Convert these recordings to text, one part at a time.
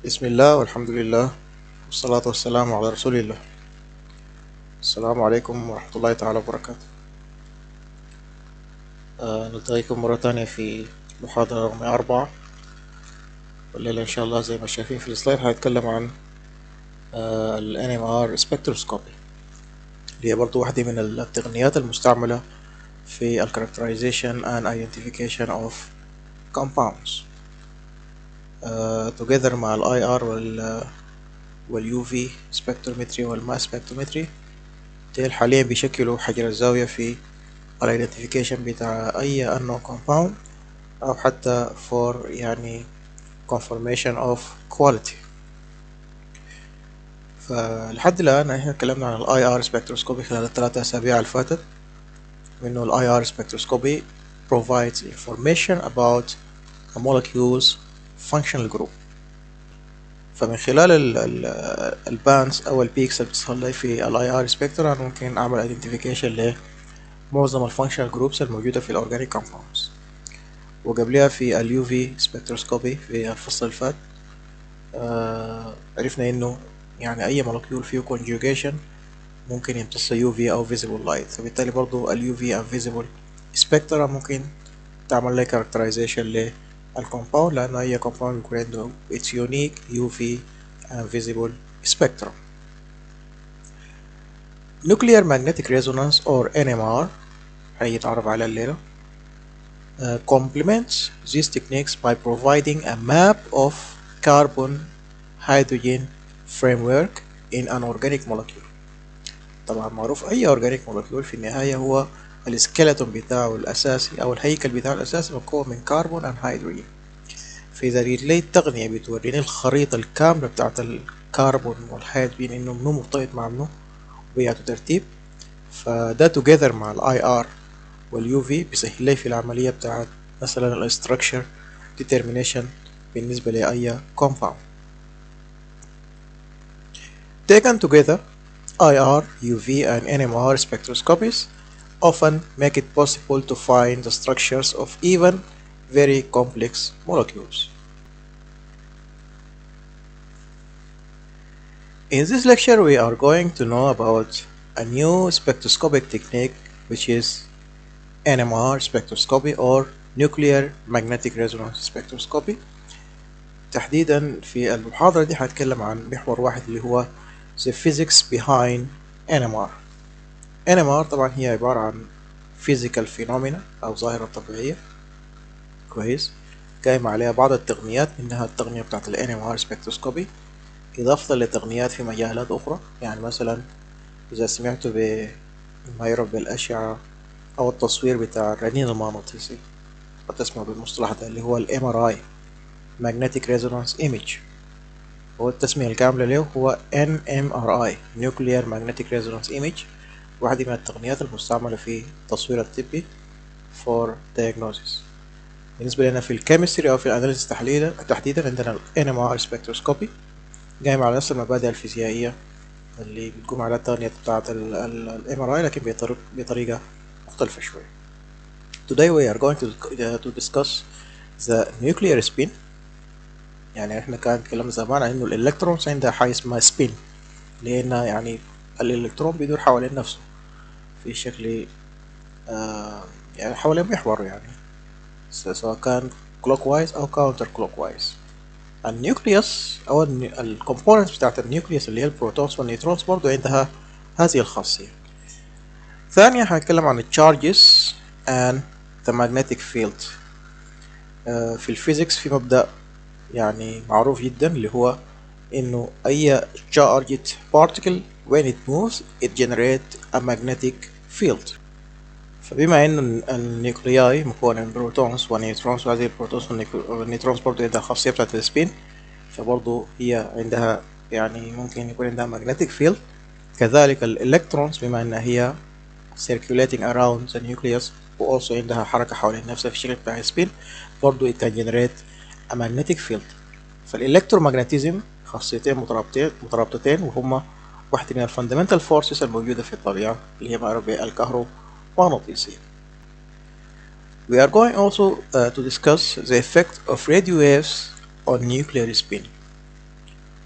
بسم الله والحمد لله والصلاة والسلام على رسول الله السلام عليكم ورحمة الله تعالى وبركاته آه نلتقيكم مرة تانية في محاضرة رقم أربعة والليلة إن شاء الله زي ما شايفين في السلايد هنتكلم عن آه ال NMR spectroscopy اللي هي برضو واحدة من التقنيات المستعملة في ال characterization and identification of compounds uh, together مع ال IR وال وال UV spectrometry وال mass spectrometry ديل حاليا بيشكلوا حجر الزاوية في ال identification بتاع أي unknown compound أو حتى for يعني confirmation of quality فلحد الآن احنا اتكلمنا عن ال IR spectroscopy خلال الثلاثة أسابيع اللي فاتت وإنه ال IR spectroscopy provides information about a molecule's functional group فمن خلال ال ال البانز أو البيكس اللي بتظهر لي في ال IR spectra أنا ممكن أعمل identification لمعظم الفانكشنال جروبس الموجودة في الأورجانيك compounds وقبلها في ال UV spectroscopy في الفصل اللي فات آه عرفنا إنه يعني أي مولكيول فيه conjugation ممكن يمتص UV أو visible light فبالتالي برضو ال UV and visible spectra ممكن تعمل لي characterization للكومباوند لأنه أي كومباوند بيكون عنده its unique UV and visible spectrum nuclear magnetic resonance or NMR هيتعرف على الليلة uh, complements these techniques by providing a map of carbon hydrogen framework in an organic molecule طبعا معروف أي organic molecule في النهاية هو السكيلتون بتاعه الأساسي أو الهيكل بتاعه الأساسي مكون من كربون and هيدروجين فإذا ريد لي التقنية بتوريني الخريطة الكاملة بتاعت الكربون والهيدروجين إنه منو مرتبط مع منو وبيعطوا ترتيب فده توجذر مع الاي ار واليو في بيسهل لي في العملية بتاعت مثلا الاستراكشر determination بالنسبة لأي compound taken together IR, UV and NMR spectroscopies often make it possible to find the structures of even very complex molecules. In this lecture we are going to know about a new spectroscopic technique which is NMR spectroscopy or nuclear magnetic resonance spectroscopy تحديدا في المحاضرة دي هتكلم عن محور واحد اللي هو the physics behind NMR NMR طبعا هي عبارة عن physical phenomena أو ظاهرة طبيعية كويس قايمة عليها بعض التقنيات منها التقنية بتاعت ال NMR spectroscopy إضافة لتقنيات في مجالات أخرى يعني مثلا إذا سمعتوا بما يعرف بالأشعة أو التصوير بتاع الرنين المغناطيسي قد تسمعوا بالمصطلح ده اللي هو ال MRI Magnetic Resonance Image هو التسمية الكاملة له هو NMRI Nuclear Magnetic Resonance Image واحدة من التقنيات المستعملة في التصوير الطبي for diagnosis بالنسبة لنا في الكيمستري أو في الأناليسيس تحديدا تحديدا عندنا ال NMR Spectroscopy قايم على نفس المبادئ الفيزيائية اللي بتقوم على التقنية بتاعة ال MRI لكن بطريقة, بطريقة مختلفة شوية Today we are going to, to discuss the nuclear spin يعني احنا كان اتكلمنا زمان عن انه الالكترونز عندها حاجة اسمها سبين لأن يعني الالكترون بيدور حوالين نفسه في شكل آه يعني حوالين محور يعني سواء كان clockwise أو counter clockwise النيوكليوس أو الكومبوننتس بتاعت النيوكليوس اللي هي البروتونز والنيوترونز برضو عندها هذه الخاصية ثانيا هنتكلم عن التشارجز and the magnetic field آه في الفيزيكس في مبدأ يعني معروف جدا اللي هو انه اي charged particle when it moves it generates a magnetic field فبما ان النيوكلياي مكونة من بروتونز ونيوترونز وهذه البروتونز والنيوترونز برضو عندها الخاصية بتاعت السبين فبرضو هي عندها يعني ممكن يكون عندها magnetic field كذلك الالكترونز بما انها هي circulating around the nucleus و also عندها حركة حوالين نفسها في الشكل بتاع السبين برضو it can generate a magnetic field فالالكترومagnetism خاصيتين مترابطتين مترابطتين وهما واحدة من الفاندمنتال فورسز الموجودة في الطبيعة اللي هي معروفة بالكهرومغناطيسية. We are going also uh, to discuss the effect of radio waves on nuclear spin.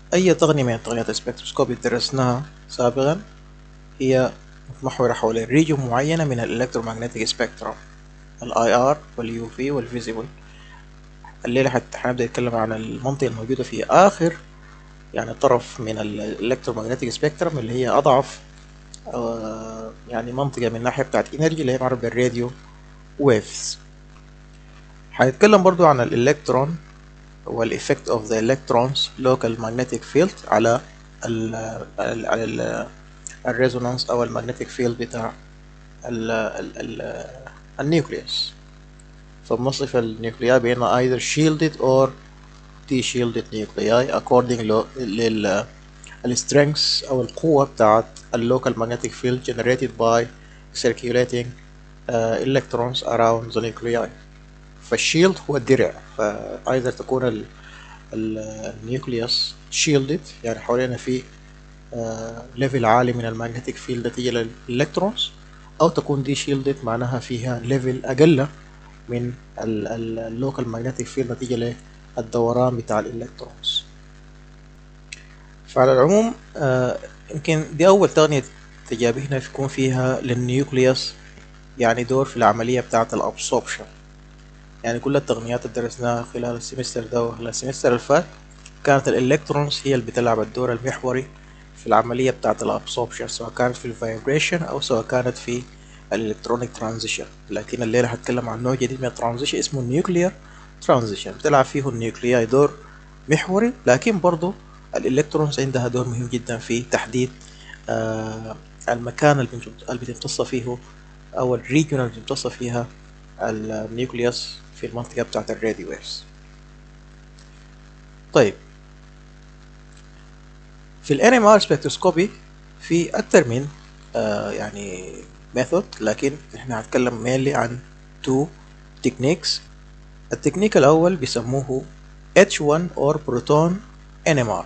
أي تقنية من تقنيات السبكتروسكوب درسناها سابقا هي متمحورة حول ريجن معينة من الإلكترومagnetic سبيكترم الاي ار واليو في والفيزيبل الليلة حتى حنبدأ نتكلم عن المنطقة الموجودة في آخر يعني طرف من الإلكترومagnetic سبيكترم اللي هي أضعف آه، يعني منطقة من الناحية بتاعت انرجي اللي هي معروف بالراديو ويفز هنتكلم برضو عن الإلكترون والإفكت of the electrons local magnetic field على ال ال ال الريزونانس أو المagnetic field بتاع ال ال ال النيوكليوس فبنصف النيوكلياي بأن either shielded or de-shielded nuclei according لل السترينث أو القوة بتاعت اللوكال magnetic field generated by circulating uh, electrons around the nuclei فالشيلد هو الدرع فايذر تكون ال النيوكليوس شيلدد يعني حوالينا في ليفل عالي من المagnetic فيلد نتيجة للإلكترونز أو تكون دي شيلدد معناها فيها ليفل أقل من اللوكال magnetic فيلد نتيجة للدوران بتاع الإلكترونز فعلى العموم آه يمكن دي أول تقنية تجابهنا يكون فيها للنيوكليوس يعني دور في العملية بتاعة الأبسوربشن يعني كل التقنيات اللي درسناها خلال السمستر ده وخلال السمستر اللي فات كانت الإلكترونز هي اللي بتلعب الدور المحوري في العملية بتاعة الأبسوربشن سواء كانت في الفايبريشن أو سواء كانت في الإلكترونيك ترانزيشن لكن الليلة هتكلم عن نوع جديد من الترانزيشن اسمه النيوكليير ترانزيشن بتلعب فيه النيوكلياي دور محوري لكن برضه الإلكترونز عندها دور مهم جدا في تحديد آه المكان اللي بتمتص فيه أو الريجون اللي بتمتص فيها النيوكليوس في المنطقة بتاعت الراديو ويفز طيب في ال NMR سبكتروسكوبي في أكتر من آه يعني ميثود لكن احنا هنتكلم mainly عن two techniques التكنيك الأول بيسموه H1 or proton NMR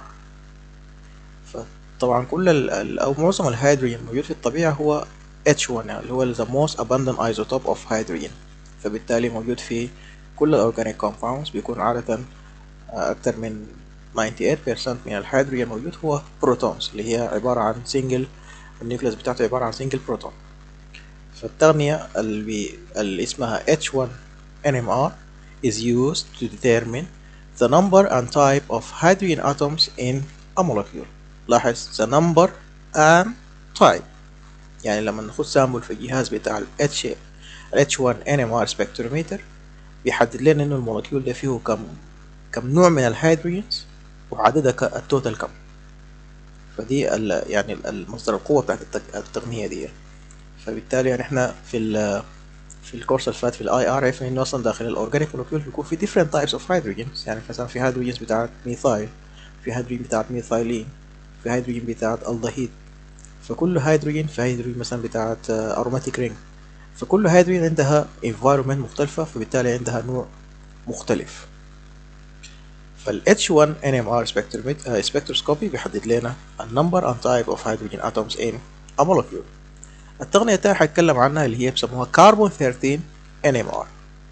فطبعا كل ال أو معظم الهيدروجين الموجود في الطبيعة هو H1 يعني اللي هو the most abundant isotope of hydrogen فبالتالي موجود في كل الأورجانيك كومباوندز بيكون عادة أكتر من 98% من الهيدروجين الموجود هو بروتونز اللي هي عبارة عن سنجل النيوكليس بتاعته عبارة عن سنجل بروتون فالتغنية اللي, اللي اسمها H1 NMR is used to determine the number and type of hydrogen atoms in a molecule لاحظ the number and type يعني لما ناخد سامبل في الجهاز بتاع ال H ال H1 NMR spectrometer بيحدد لنا انه المولكيول ده فيه كم كم نوع من الهيدروجينز وعددها التوتال كم فدي ال يعني المصدر القوة بتاعت التقنية دي فبالتالي يعني احنا في ال في الكورس اللي فات في الاي ار عرفنا انه اصلا داخل الاورجانيك مولكيول بيكون في different types of hydrogens يعني مثلا في هيدروجينز بتاعت ميثايل في هيدروجين بتاعت ميثايلين في هيدروجين بتاعت الدهيد فكل هيدروجين في هيدروجين مثلا بتاعت اروماتيك رينج فكل هيدروجين عندها environment مختلفة فبالتالي عندها نوع مختلف فال H1 NMR spectroscopy بيحدد لنا النمبر and type of hydrogen atoms in a molecule التقنية التانية هتكلم عنها اللي هي بيسموها كربون 13 NMR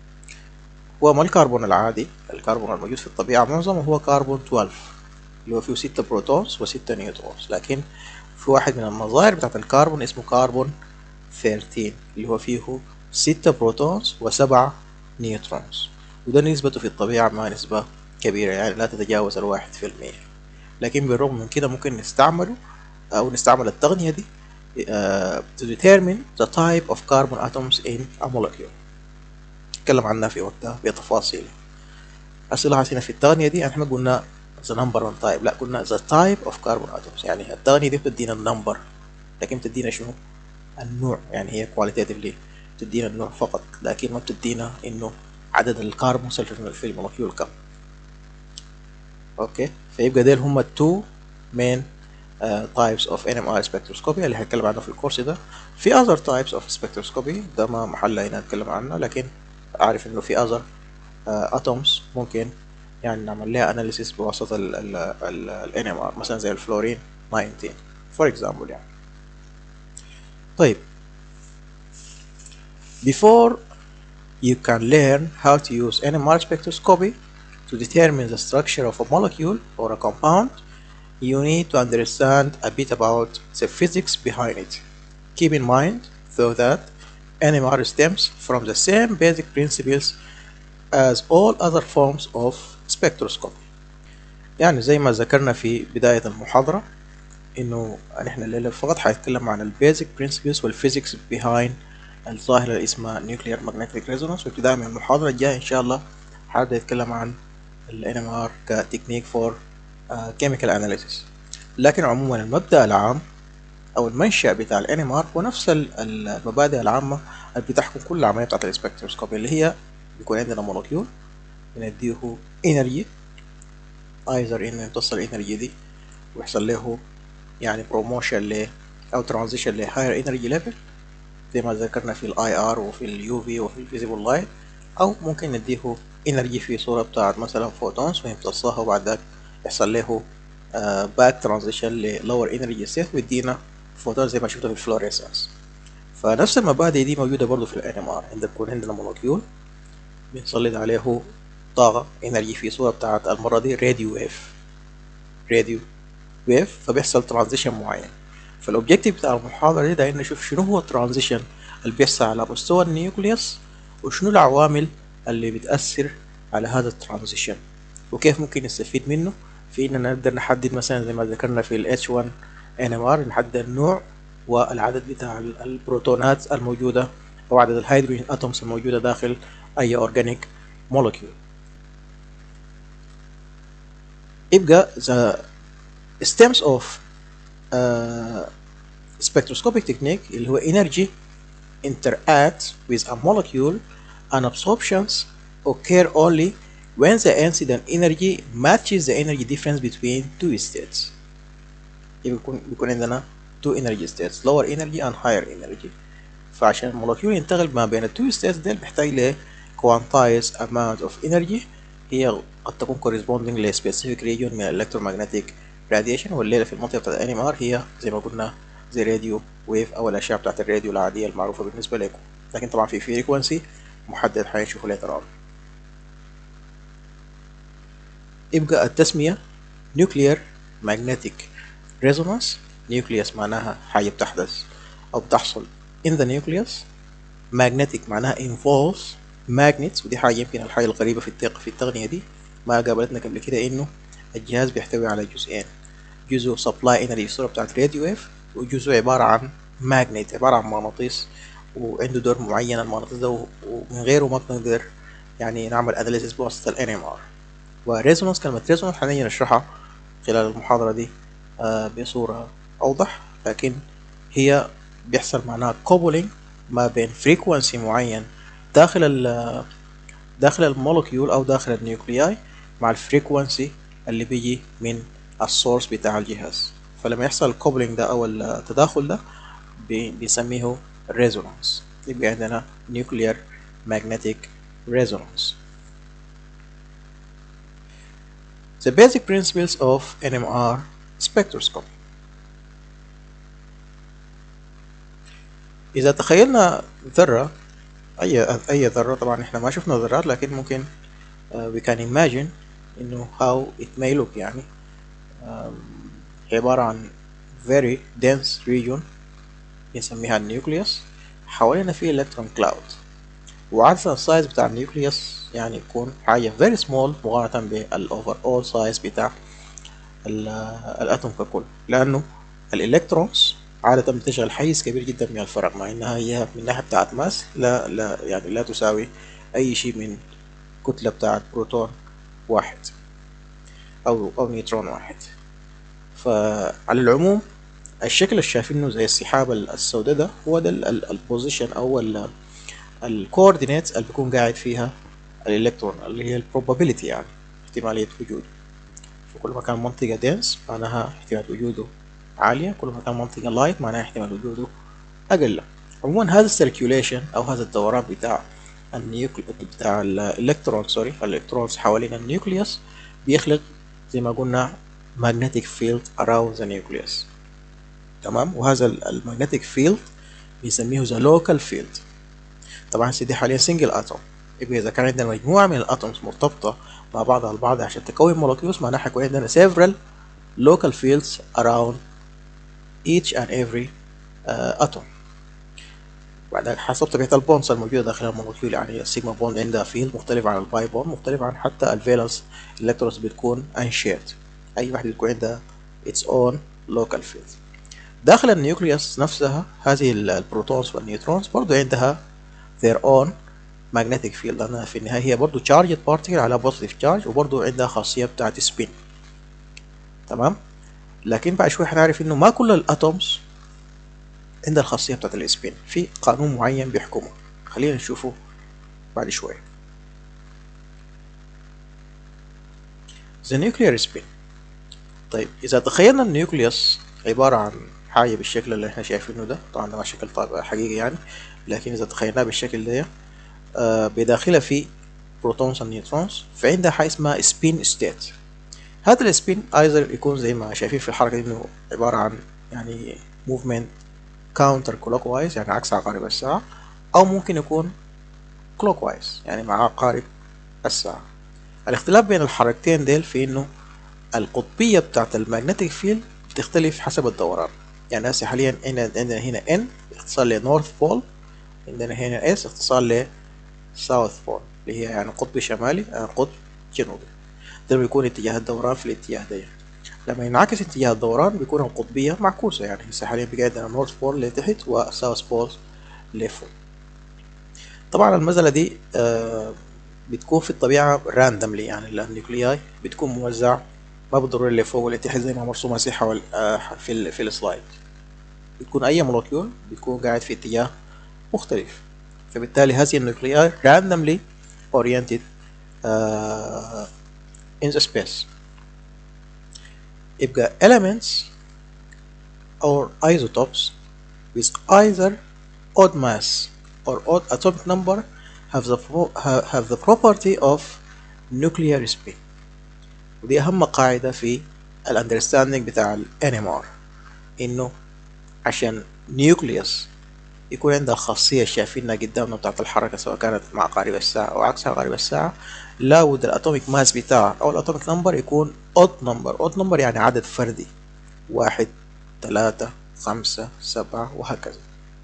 هو ما الكربون العادي الكربون الموجود في الطبيعة معظمه هو كربون 12 اللي هو فيه ستة بروتونز وستة نيوترونز لكن في واحد من المظاهر بتاعت الكربون اسمه كربون 13 اللي هو فيه ستة بروتونز وسبعة نيوترونز وده نسبته في الطبيعة ما نسبة كبيرة يعني لا تتجاوز الواحد في المية لكن بالرغم من كده ممكن نستعمله أو نستعمل التقنية دي uh, to determine the type of carbon atoms in a molecule نتكلم عنها في وقتها بتفاصيل هسه لاحظ هنا في التقنية دي احنا قلنا the number one type لا قلنا the type of carbon atoms يعني التقنية دي بتدينا النمبر لكن بتدينا شنو النوع يعني هي qualitatively بتدينا النوع فقط لكن ما بتدينا انه عدد الكربون في المولكيول كم اوكي فيبقى ديل هم التو مين تايبس اوف NMR spectroscopy اللي هنتكلم عنه في الكورس ده في other types of spectroscopy ده ما محل هنا نتكلم عنه لكن عارف انه في other uh, atoms ممكن يعني نعمل لها analysis بواسطة ال ال ال ال NMR مثلا زي الفلورين 19 for example يعني طيب before you can learn how to use NMR spectroscopy to determine the structure of a molecule or a compound you need to understand a bit about the physics behind it. Keep in mind, though, that NMR stems from the same basic principles as all other forms of spectroscopy. يعني زي ما ذكرنا في بداية المحاضرة إنه نحن الليلة فقط حنتكلم عن البيزك برنسبلز والفيزيكس behind الظاهرة اللي اسمها nuclear magnetic resonance وابتداء من المحاضرة الجاية إن شاء الله حابدا يتكلم عن ال NMR كتكنيك for uh, chemical analysis لكن عموما المبدأ العام أو المنشأ بتاع ال NMR هو نفس المبادئ العامة اللي بتحكم كل العملية بتاعت السبكتروسكوبي اللي هي بيكون عندنا مولكيول بنديه انرجي ايزر ان يمتص الانرجي دي ويحصل له يعني بروموشن ل او ترانزيشن لهاير انرجي ليفل زي ما ذكرنا في الاي ار وفي اليو في وفي الفيزيبل لايت او ممكن نديه انرجي في صوره بتاعت مثلا فوتونز ويمتصها وبعد ذاك يحصل له باك ترانزيشن للور انرجي ستيت ويدينا فوتون زي ما شفنا في الفلوريسنس فنفس المبادئ دي موجوده برضه في الان ام ار عندما يكون عندنا مولكيول بنسلط عليه طاقة انرجي في صورة بتاعت المرة دي راديو ويف راديو ويف فبيحصل ترانزيشن معين فالاوبجيكتيف بتاع المحاضرة دي ده نشوف شنو هو الترانزيشن اللي بيحصل على مستوى النيوكليوس وشنو العوامل اللي بتأثر على هذا الترانزيشن وكيف ممكن نستفيد منه في اننا نقدر نحدد مثلا زي ما ذكرنا في ال H1 NMR نحدد النوع والعدد بتاع البروتونات الموجودة أو عدد الهيدروجين اتومز الموجودة داخل أي أورجانيك molecule يبقى the stems of uh, spectroscopic technique اللي هو energy interact with a molecule and absorptions occur only when the incident energy matches the energy difference between two states يبقى بيكون بيكون عندنا two energy states lower energy and higher energy فعشان المولكيول ينتقل ما بين التو states ديل بيحتاج ل quantized amount of energy هي قد تكون corresponding ل specific region من electromagnetic radiation والليلة في المنطقة بتاعت ال NMR هي زي ما قلنا زي راديو ويف أو الأشعة بتاعت الراديو العادية المعروفة بالنسبة لكم لكن طبعا في frequency محدد حنشوفه later on يبقى التسمية nuclear magnetic resonance nucleus معناها حاجة بتحدث أو بتحصل in the nucleus magnetic معناها involves magnets ودي حاجة يمكن الحاجة الغريبة في التق في التقنية دي ما قابلتنا قبل كده إنه الجهاز بيحتوي على جزئين جزء سبلاي انرجي الصورة بتاعت راديو ويف وجزء عبارة عن ماجنت عبارة عن مغناطيس وعنده دور معين المغناطيس ده ومن غيره ما بنقدر يعني نعمل اناليسيس بواسطة ال NMR وريزونانس كلمة ريزونانس حنيجي نشرحها خلال المحاضرة دي آه بصورة أوضح لكن هي بيحصل معناها كوبلينج ما بين فريكونسي معين داخل ال داخل المولكيول او داخل النيوكلياي مع الفريكونسي اللي بيجي من السورس بتاع الجهاز فلما يحصل الكوبلينج ده او التداخل ده بنسميه ريزونانس يبقى عندنا nuclear magnetic resonance The basic principles of NMR spectroscopy إذا تخيلنا ذرة أي أي ذرة طبعا إحنا ما شفنا ذرات لكن ممكن uh, we can imagine إنه how it may look يعني um, عبارة عن very dense region بنسميها النيوكليوس حوالينا فيه إلكترون كلاود وعادة السايز بتاع النيوكليوس يعني يكون حاجة very small مقارنة بالأوفر أول سايز بتاع الأتوم ككل لأنه الإلكترونز عادة بتشغل حيز كبير جدا من الفراغ مع انها هي من الناحية بتاعت ماس لا لا يعني لا تساوي اي شيء من كتلة بتاعت بروتون واحد او او نيوترون واحد فعلى العموم الشكل اللي شايفينه زي السحابة السوداء ده هو ده البوزيشن او الكوردينيتس اللي بيكون قاعد فيها الالكترون اللي هي البروبابيلتي يعني احتمالية وجوده فكل ما كان منطقة دينس معناها احتمال وجوده عالية كل ما كان منطقة لايت معناها احتمال وجوده أقل عموما هذا السيركيوليشن أو هذا الدوران بتاع النيوكلي بتاع الإلكترون سوري الإلكترونز حوالين النيوكليوس بيخلق زي ما قلنا magnetic field around the nucleus تمام وهذا المagnetic field بيسميه the local field طبعا دي حاليا سنجل اتوم يبقى اذا كان عندنا مجموعه من الاتومز مرتبطه مع بعضها البعض عشان تكون مولكيولز معناها حيكون عندنا several local fields around each and every uh, atom بعد حسب طبيعة البونز الموجودة داخل المولكيول يعني السيجما بوند عندها فيلد مختلف عن الباي بوند مختلف عن حتى الفالنس الكترونز بتكون انشيرد أي واحدة بتكون عندها its own local field داخل النيوكليوس نفسها هذه البروتونز والنيوترونز برضو عندها their own magnetic field لأنها في النهاية هي برضو charged particle على positive charge وبرضو عندها خاصية بتاعت spin تمام لكن بعد شوي هنعرف انه ما كل الاتومز عندها الخاصية بتاعت السبين في قانون معين بيحكمه خلينا نشوفه بعد شوي The nuclear spin طيب إذا تخيلنا النيوكليوس عبارة عن حاجة بالشكل اللي احنا شايفينه ده طبعا ده ما شكل طيب حقيقي يعني لكن إذا تخيلناه بالشكل ده آه بداخلها في بروتونز ونيوترونز فعندها حاجة اسمها سبين ستيت هذا السبين ايزر يكون زي ما شايفين في الحركة دي انه عبارة عن يعني موفمنت كاونتر كلوك وايز يعني عكس عقارب الساعة أو ممكن يكون كلوك وايز يعني مع عقارب الساعة الاختلاف بين الحركتين ديل في إنه القطبية بتاعت المagnetic فيلد بتختلف حسب الدوران يعني هسه حاليا عندنا هنا N اختصار ل North Pole عندنا هنا S اختصار ل South Pole اللي هي يعني قطب شمالي يعني قطب جنوبي ده بيكون اتجاه الدوران في الاتجاه ده لما ينعكس اتجاه الدوران بيكون القطبية معكوسة يعني هسه حاليا بقى عندنا نورث بول لتحت وساوث بول لفوق طبعا المسألة دي آه بتكون في الطبيعة راندملي يعني النيوكلياي بتكون موزع ما بالضرورة لفوق ولا تحت زي ما مرسومة هسه حول آه في ال في السلايد بتكون أي مولكيول بيكون قاعد في اتجاه مختلف فبالتالي هذه النيوكلياي randomly oriented uh, in the space يبقى elements or isotopes with either odd mass or odd atomic number have the have the property of nuclear spin ودي أهم قاعدة في ال understanding بتاع ال NMR إنه عشان نيوكليوس يكون عندها الخاصية شايفينها قدامنا بتاعت الحركة سواء كانت مع عقارب الساعة أو عكس عقارب الساعة لابد الأتوميك ماس بتاعه أو الأتوميك نمبر يكون odd number odd number يعني عدد فردي واحد ثلاثة خمسة سبعة وهكذا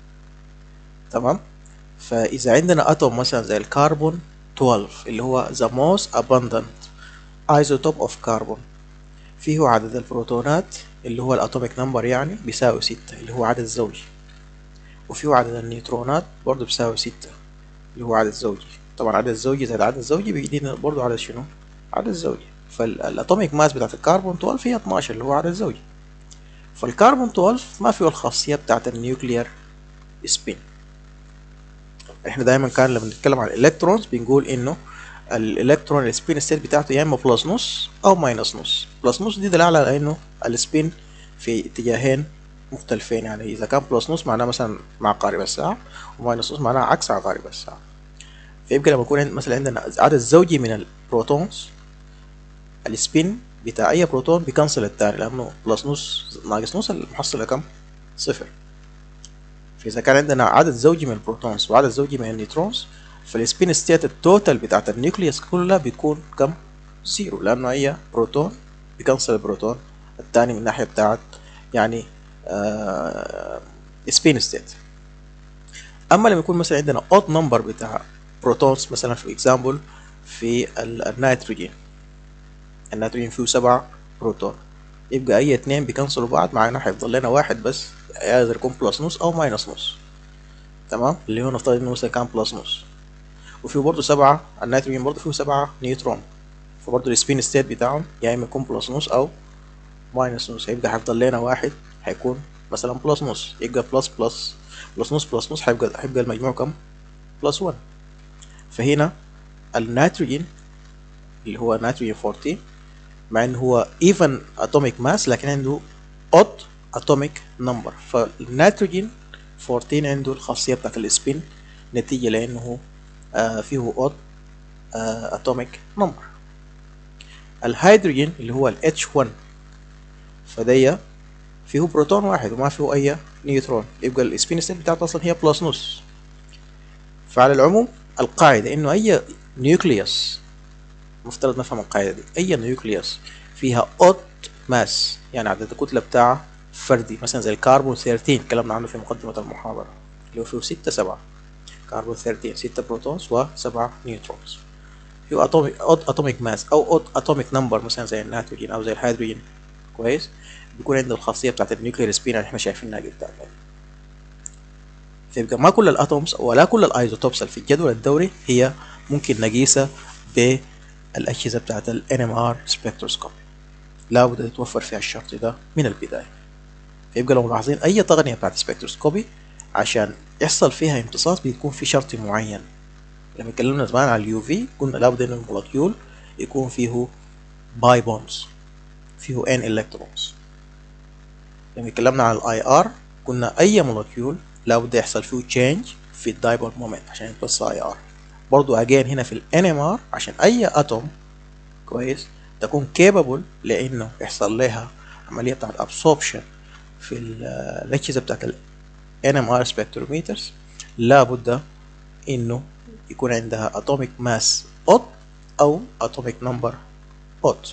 تمام فإذا عندنا أتوم مثلا زي الكربون 12 اللي هو the most abundant isotope of carbon فيه عدد البروتونات اللي هو الأتوميك نمبر يعني بيساوي ستة اللي هو عدد زوجي وفيه عدد النيوترونات برضه بيساوي ستة اللي هو عدد زوجي طبعا عدد زوجي زائد عدد زوجي بيدينا برضه عدد شنو؟ عدد زوجي فالاتوميك ماس بتاعت الكربون 12 هي 12 اللي هو عدد زوجي فالكربون 12 ما فيه الخاصية بتاعت النيوكليير سبين احنا دايما كان لما نتكلم عن الالكترونز بنقول انه الالكترون السبين ستيت بتاعته يا اما بلس نص او ماينس نص بلس نص دي دلاله على انه السبين في اتجاهين مختلفين يعني اذا كان بلس نص معناه مثلا مع عقارب الساعه وماينس نص معناه عكس عقارب الساعه فيبقى لما يكون مثلا عندنا عدد زوجي من البروتونز السبين بتاع اي بروتون بيكنسل التاني لانه بلس نص ناقص نص المحصله كم صفر فاذا كان عندنا عدد زوجي من البروتونز وعدد زوجي من النيوترونز فالسبين ستيت التوتال بتاعت النيوكليوس كلها بيكون كم زيرو لانه اي بروتون بيكنسل البروتون التاني من الناحيه بتاعت يعني آه سبين ستيت اما لما يكون مثلا عندنا odd نمبر بتاع بروتونز مثلا في اكزامبل في النيتروجين النيتروجين فيه سبعة بروتون يبقى اي اتنين بيكنسلوا بعض معانا هيفضل لنا واحد بس يقدر يكون بلس نص او ماينس نص تمام اللي هو نفترض انه مثلا كان بلس نص وفيه برضه سبعة النيتروجين برضه فيه سبعة نيوترون فبرضه السبين ستيت بتاعهم يا اما يكون بلس نص او ماينس نص هيبقى هيفضل لنا واحد هيكون مثلا بلس نص يبقى بلس بلس بلس نص بلس نص هيبقى هيبقى المجموع كم؟ بلس 1 فهنا النيتروجين اللي هو نيتروجين 14 مع انه هو even atomic mass لكن عنده odd atomic number فالنيتروجين 14 عنده الخاصية بتاعت السبين نتيجة لأنه آه فيه odd آه atomic number الهيدروجين اللي هو ال H1 فدي فيه بروتون واحد وما فيه أي نيوترون يبقى السبين ستيت بتاعته أصلا هي بلس نص فعلى العموم القاعدة إنه أي نيوكليوس مفترض نفهم القاعدة دي أي نيوكليوس فيها odd ماس يعني عدد الكتلة بتاعه فردي مثلا زي الكربون 13 اتكلمنا عنه في مقدمة المحاضرة اللي هو فيه 6 7 كربون 13 6 بروتونز و7 نيوترونز فيه اتوميك اتوميك ماس او اتوميك نمبر مثلا زي النيتروجين او زي الهيدروجين كويس بيكون عنده الخاصية بتاعت النيوكلير سبين اللي احنا شايفينها قدامنا فيبقى ما كل الاتومز ولا كل الايزوتوبس اللي في الجدول الدوري هي ممكن نقيسها بالاجهزه بتاعت ال NMR سبكتروسكوب لابد تتوفر فيها الشرط ده من البدايه فيبقى لو ملاحظين اي تقنيه بتاعت سبكتروسكوبي عشان يحصل فيها امتصاص بيكون في شرط معين لما اتكلمنا زمان على اليو في قلنا لابد ان المولكيول يكون فيه باي بونز فيه ان الكترونز لما اتكلمنا على الاي ار قلنا اي مولكيول لابد يحصل فيه تشينج في الدايبول مومنت عشان يتوسع اي ار برضو اجين هنا في الان ام ار عشان اي اتوم كويس تكون كيبل لانه يحصل لها عمليه بتاعت ابسوربشن في الاجهزه بتاعت ال NMR spectrometers لابد انه يكون عندها atomic mass odd او atomic number odd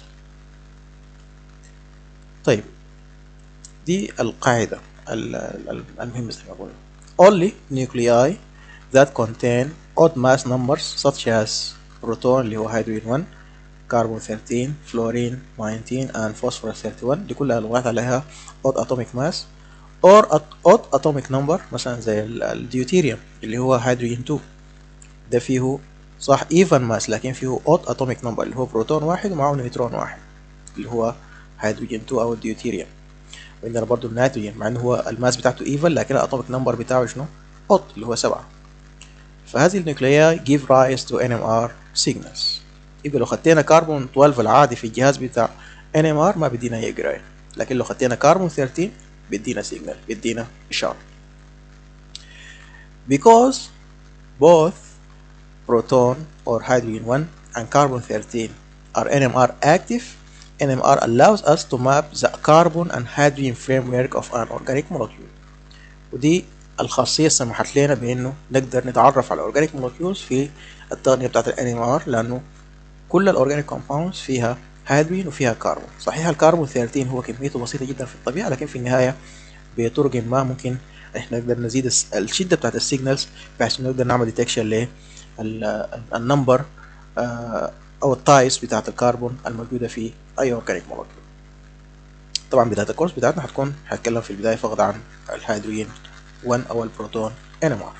طيب دي القاعدة المهمة زي ما قلنا only nuclei that contain odd mass numbers such as proton اللي هو hydrogen 1 carbon 13 fluorine 19 and phosphorus 31 دي كلها الوحدات عليها odd atomic mass or odd atomic number مثلا زي الديوتيريوم اللي هو hydrogen 2 ده فيه صح even mass لكن فيه odd atomic number اللي هو بروتون واحد ومعه نيوترون واحد اللي هو hydrogen 2 او الديوتيريوم وعندنا برضو النيتروجين مع انه هو الماس بتاعته even لكن الاتوميك نمبر بتاعه شنو؟ odd اللي هو سبعة فهذه النيوكلياي give rise to NMR signals يبقى لو خدينا كربون 12 العادي في الجهاز بتاع NMR ما بدينا يقرا لكن لو خدينا كربون 13 بيدينا سيجنال بيدينا إشارة because both proton or hydrogen 1 and carbon 13 are NMR active NMR allows us to map the carbon and hydrogen framework of an organic molecule ودي الخاصية سمحت لنا بإنه نقدر نتعرف على الأورجانيك molecules في التقنية بتاعت ال NMR لأنه كل الأورجانيك compounds فيها هيدروجين وفيها كربون صحيح الكربون 13 هو كميته بسيطة جدا في الطبيعة لكن في النهاية بطرق ما ممكن احنا نقدر نزيد الشدة بتاعت السيجنالز بحيث نقدر نعمل ديتكشن للنمبر او التايبس بتاعت الكربون الموجودة في اي اورجانيك مولكيول طبعا بداية الكورس بتاعتنا هتكون هتكلم في البداية فقط عن الهيدروجين 1 او البروتون NMR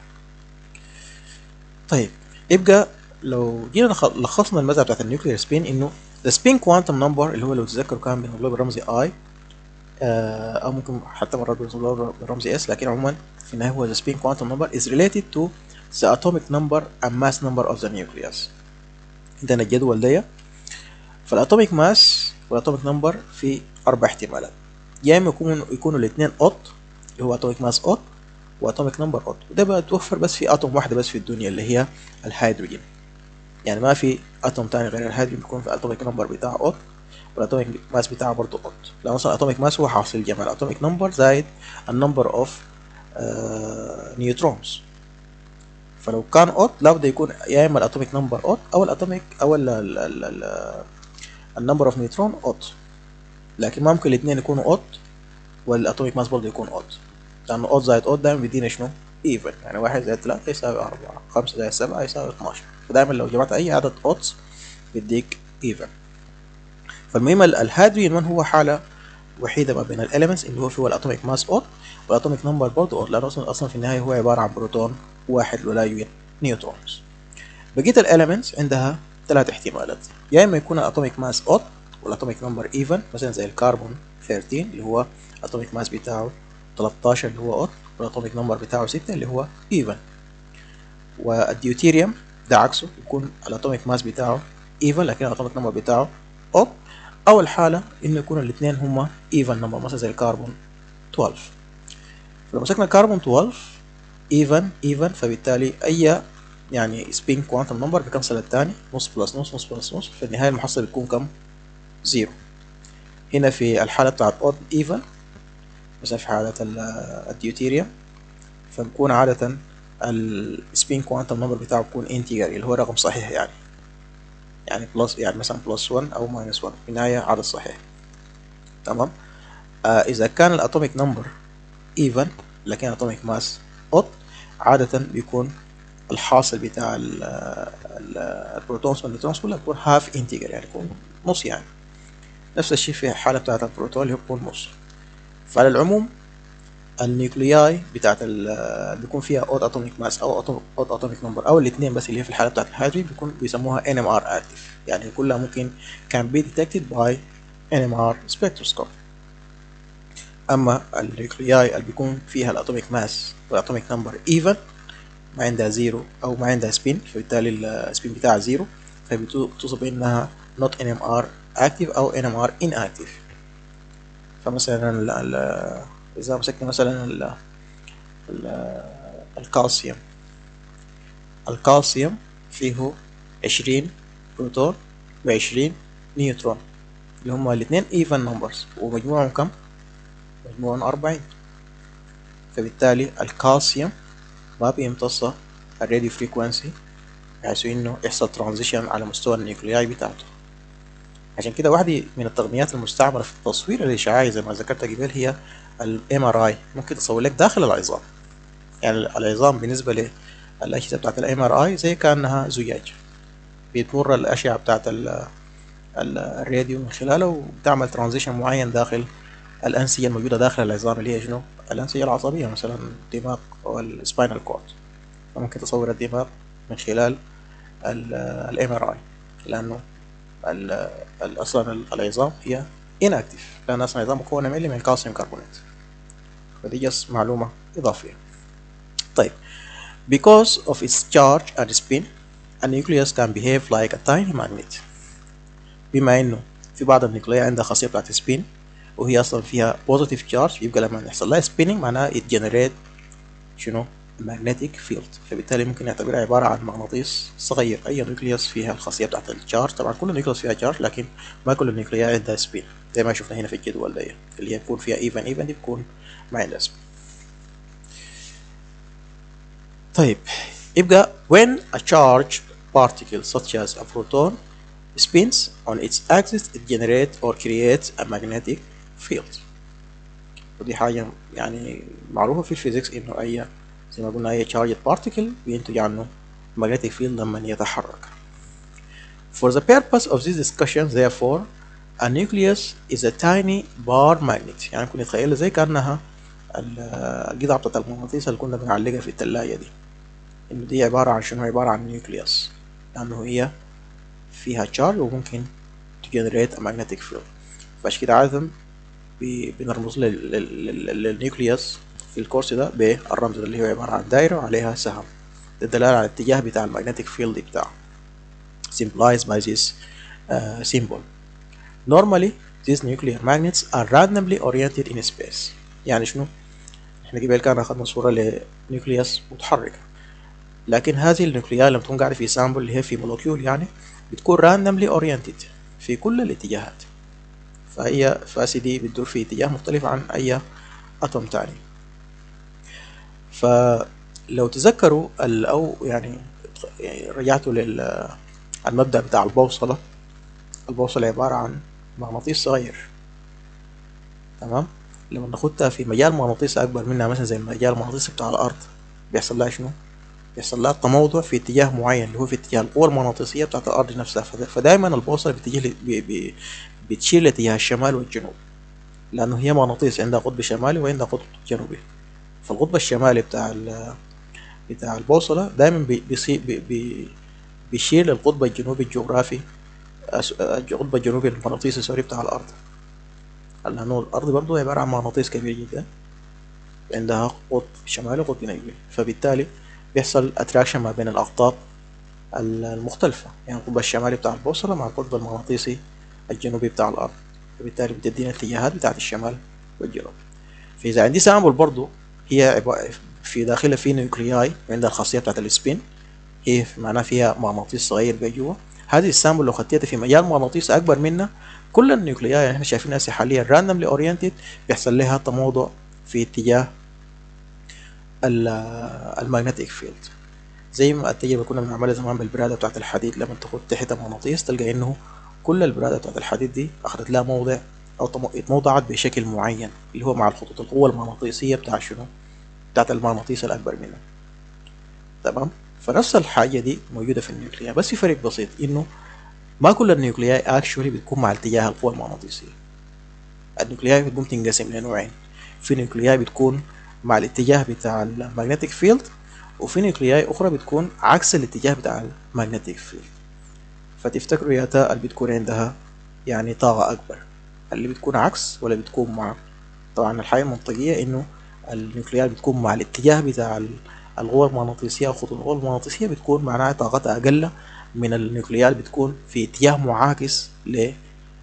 طيب يبقى لو جينا لخصنا المسألة بتاعت النيوكليير سبين انه the spin quantum number اللي هو لو تتذكروا كان بنقوله بالرمز I آه او ممكن حتى مرات بنقوله بالرمز S لكن عموما في النهاية هو the spin quantum number is related to the atomic number and mass number of the nucleus عندنا الجدول ده فالاتوميك ماس والاتوميك نمبر في اربع احتمالات يا اما يكونوا يكونوا الاثنين اوت اللي هو اتوميك ماس اوت واتوميك نمبر اوت وده بتوفر بس في اتوم واحده بس في الدنيا اللي هي الهيدروجين يعني ما في اتوم تاني غير الهيدروجين بيكون في الاتوميك نمبر بتاعه اوت والاتوميك ماس بتاعه برضه اوت لو مثلا الاتوميك ماس هو حاصل الجمع الاتوميك نمبر زائد النمبر اوف نيوترونز فلو كان اوت لابد يكون يا اما الاتوميك نمبر اوت او الاتوميك او النمبر اوف نيوترون اوت لكن ما ممكن الاثنين يكونوا اوت والاتوميك ماس برضه يكون اوت لانه اوت زائد اوت دايما بيدينا شنو؟ ايفن يعني واحد زائد ثلاثة يساوي أربعة خمسة زائد سبعة يساوي 12 فدايما لو جمعت أي عدد اوتس بيديك ايفن فالمهم الهيدروجين 1 هو حالة وحيدة ما بين الاليمنتس اللي هو فيه الاتوميك ماس اوت والاتوميك نمبر برضه اوت لأنه أصلا في النهاية هو عبارة عن بروتون واحد ولا يوجد نيوترونز بقية الاليمنتس عندها ثلاث احتمالات يا اما يكون الاتوميك ماس اوت والاتوميك نمبر ايفن مثلا زي الكربون 13 اللي هو الاتوميك ماس بتاعه 13 اللي هو اوت والاتوميك نمبر بتاعه 6 اللي هو ايفن والديوتيريوم ده عكسه يكون الاتوميك ماس بتاعه ايفن لكن الاتوميك نمبر بتاعه اوت او الحالة انه يكون الاثنين هما ايفن نمبر مثلا زي الكربون 12 فلو مسكنا الكربون 12 ايفن ايفن فبالتالي اي يعني سبين كوانتم نمبر بيكنسل الثاني نص بلس نص نص بلس نص في النهاية المحصلة بتكون كم؟ زيرو هنا في الحالة بتاعت اود ايفن مثلا في حالة الديوتيريوم فبكون عادة السبين كوانتم نمبر بتاعه بيكون انتجر اللي هو رقم صحيح يعني يعني بلس يعني مثلا بلس 1 او ماينس 1 في النهاية عدد صحيح تمام آه اذا كان الاتوميك نمبر ايفن لكن اتوميك ماس اوت عادة بيكون الحاصل بتاع ال ال البروتونز والنيوترونز كلها بتكون هاف انتجر يعني يكون نص يعني نفس الشيء في الحالة بتاعت البروتون اللي هو بيكون نص فعلى العموم النيوكلياي بتاعت ال بيكون فيها اوت اتوميك ماس او اوت اتوميك نمبر او الاثنين بس اللي هي في الحاله بتاعت الهيدروجين بيكون بيسموها ان ام ار اكتف يعني كلها ممكن كان بي ديتكتد باي ان ام ار سبكتروسكوب اما النيوكلياي اللي بيكون فيها الاتوميك ماس والاتوميك نمبر ايفن ما عندها زيرو او ما عندها سبين فبالتالي السبين بتاعها زيرو فبتوصف انها not NMR active او NMR inactive فمثلا إذا مسكنا مثلا ال ال الكالسيوم الكالسيوم فيه عشرين بروتون وعشرين نيوترون اللي هما الاثنين even numbers ومجموعهم كم؟ مجموعهم أربعين فبالتالي الكالسيوم ما بيمتص الراديو فريكوانسي بحيث انه يحصل ترانزيشن على مستوى النيوكلياي بتاعته عشان كده واحدة من التقنيات المستعملة في التصوير الإشعاعي زي ما ذكرت قبل هي الام ار اي ممكن تصور لك داخل العظام يعني العظام بالنسبة للأجهزة بتاعت الام ار اي زي كأنها زجاج بتمر الأشعة بتاعت الراديو من خلاله وبتعمل ترانزيشن معين داخل الأنسجة الموجودة داخل العظام اللي هي شنو؟ الأنسجة العصبية مثلا الدماغ أو السباينال كورد ممكن تصور الدماغ من خلال الام ار اي لأنه أصلا العظام هي inactive لأن أصلا العظام مكونة من من الكالسيوم كربونات فدي جس معلومة إضافية طيب because of its charge and spin a nucleus can behave like a tiny magnet بما إنه في بعض النيوكليا عندها خاصية بتاعت سبين وهي أصلا فيها positive charge يبقى لما يحصل لها spinning معناها it generate شنو magnetic field فبالتالي ممكن نعتبرها عبارة عن مغناطيس صغير أي نيوكليوس فيها الخاصية بتاعت الشارج طبعا كل نيوكليوس فيها شارج لكن ما كل النيوكليا عندها سبين زي ما شفنا هنا في الجدول ده اللي هي بيكون فيها even even دي بتكون ما عندها سبين طيب يبقى when a charged particle such as a proton spins on its axis it generates or creates a magnetic field ودي حاجة يعني معروفة في الفيزيكس إنه أي زي ما قلنا أي charged particle بينتج عنه magnetic field لما يتحرك. For the purpose of this discussion therefore a nucleus is a tiny bar magnet يعني ممكن نتخيلها زي كأنها القطعة بتاعت المغناطيس اللي كنا بنعلقها في التلاجة دي إنه دي عبارة عن شنو عبارة عن نيوكليوس لأنه هي فيها charge وممكن تجنريت a magnetic field فعشان كده عادة بنرمز للنيوكليوس في الكورس ده بالرمز اللي هو عبارة عن دايرة وعليها سهم للدلالة على الاتجاه بتاع المagnetic field بتاعه symbolized by this uh, symbol normally these nuclear magnets are randomly oriented in space يعني شنو؟ احنا قبل كان اخذنا صورة لنيوكليوس متحركة لكن هذه النيوكليا لما تكون قاعدة في سامبل اللي هي في مولوكيول يعني بتكون randomly oriented في كل الاتجاهات فهي فاسي دي بتدور في اتجاه مختلف عن أي أتوم تاني فلو تذكروا أو يعني رجعتوا للمبدأ بتاع البوصلة البوصلة عبارة عن مغناطيس صغير تمام لما ناخدها في مجال مغناطيسي أكبر منها مثلا زي المجال المغناطيسي بتاع الأرض بيحصل لها شنو؟ بيحصل لها تموضع في اتجاه معين اللي هو في اتجاه القوة المغناطيسية بتاعت الأرض نفسها فدايما البوصلة بتجي بتشير لاتجاه الشمال والجنوب لأنه هي مغناطيس عندها قطب شمالي وعندها قطب جنوبي فالقطب الشمالي بتاع بتاع البوصلة دايما بي بي بيشير للقطب الجنوبي الجغرافي القطب الجنوبي المغناطيسي سوري بتاع الأرض لأنه الأرض برضو عبارة عن مغناطيس كبير جدا عندها قطب شمالي وقطب جنوبي فبالتالي بيحصل اتراكشن ما بين الأقطاب المختلفة يعني القطب الشمالي بتاع البوصلة مع القطب المغناطيسي الجنوبي بتاع الأرض فبالتالي بتدينا اتجاهات بتاعت الشمال والجنوب فإذا عندي سامبل برضو هي في داخلها في نيوكلياي عندها الخاصية بتاعت السبين هي معناها فيها مغناطيس صغير بجوا هذه السامبل لو خدتها في مجال مغناطيسي أكبر منها كل النيوكلياي اللي احنا شايفينها حاليا راندملي اورينتد بيحصل لها تموضع في اتجاه المagnetic فيلد زي ما التجربة كنا بنعملها زمان بالبرادة بتاعت الحديد لما تاخد تحت مغناطيس تلقى انه كل البرادة بتاعت الحديد دي اخذت لها موضع أو تم- اتوضعت بشكل معين اللي هو مع الخطوط القوة المغناطيسية بتاع شنو؟ بتاعت المغناطيس الأكبر منه تمام؟ فنفس الحاجة دي موجودة في النيوكلياي بس في فرق بسيط إنه ما كل النيوكلياي اكشولي بتكون مع اتجاه القوة المغناطيسية النيوكلياي بتقوم تنقسم لنوعين في نيوكلياي بتكون مع الاتجاه بتاع المagnetic فيلد وفي نيوكلياي أخرى بتكون عكس الاتجاه بتاع المagnetic فيلد فتفتكروا يا تا اللي بتكون عندها يعني طاقة أكبر اللي بتكون عكس ولا بتكون مع طبعا الحاجة المنطقية إنه النيوكلياي بتكون مع الاتجاه بتاع ال- القوة المغناطيسية أو خطوط القوة المغناطيسية بتكون معناها طاقتها أقل من النيوكلياي بتكون في اتجاه معاكس لل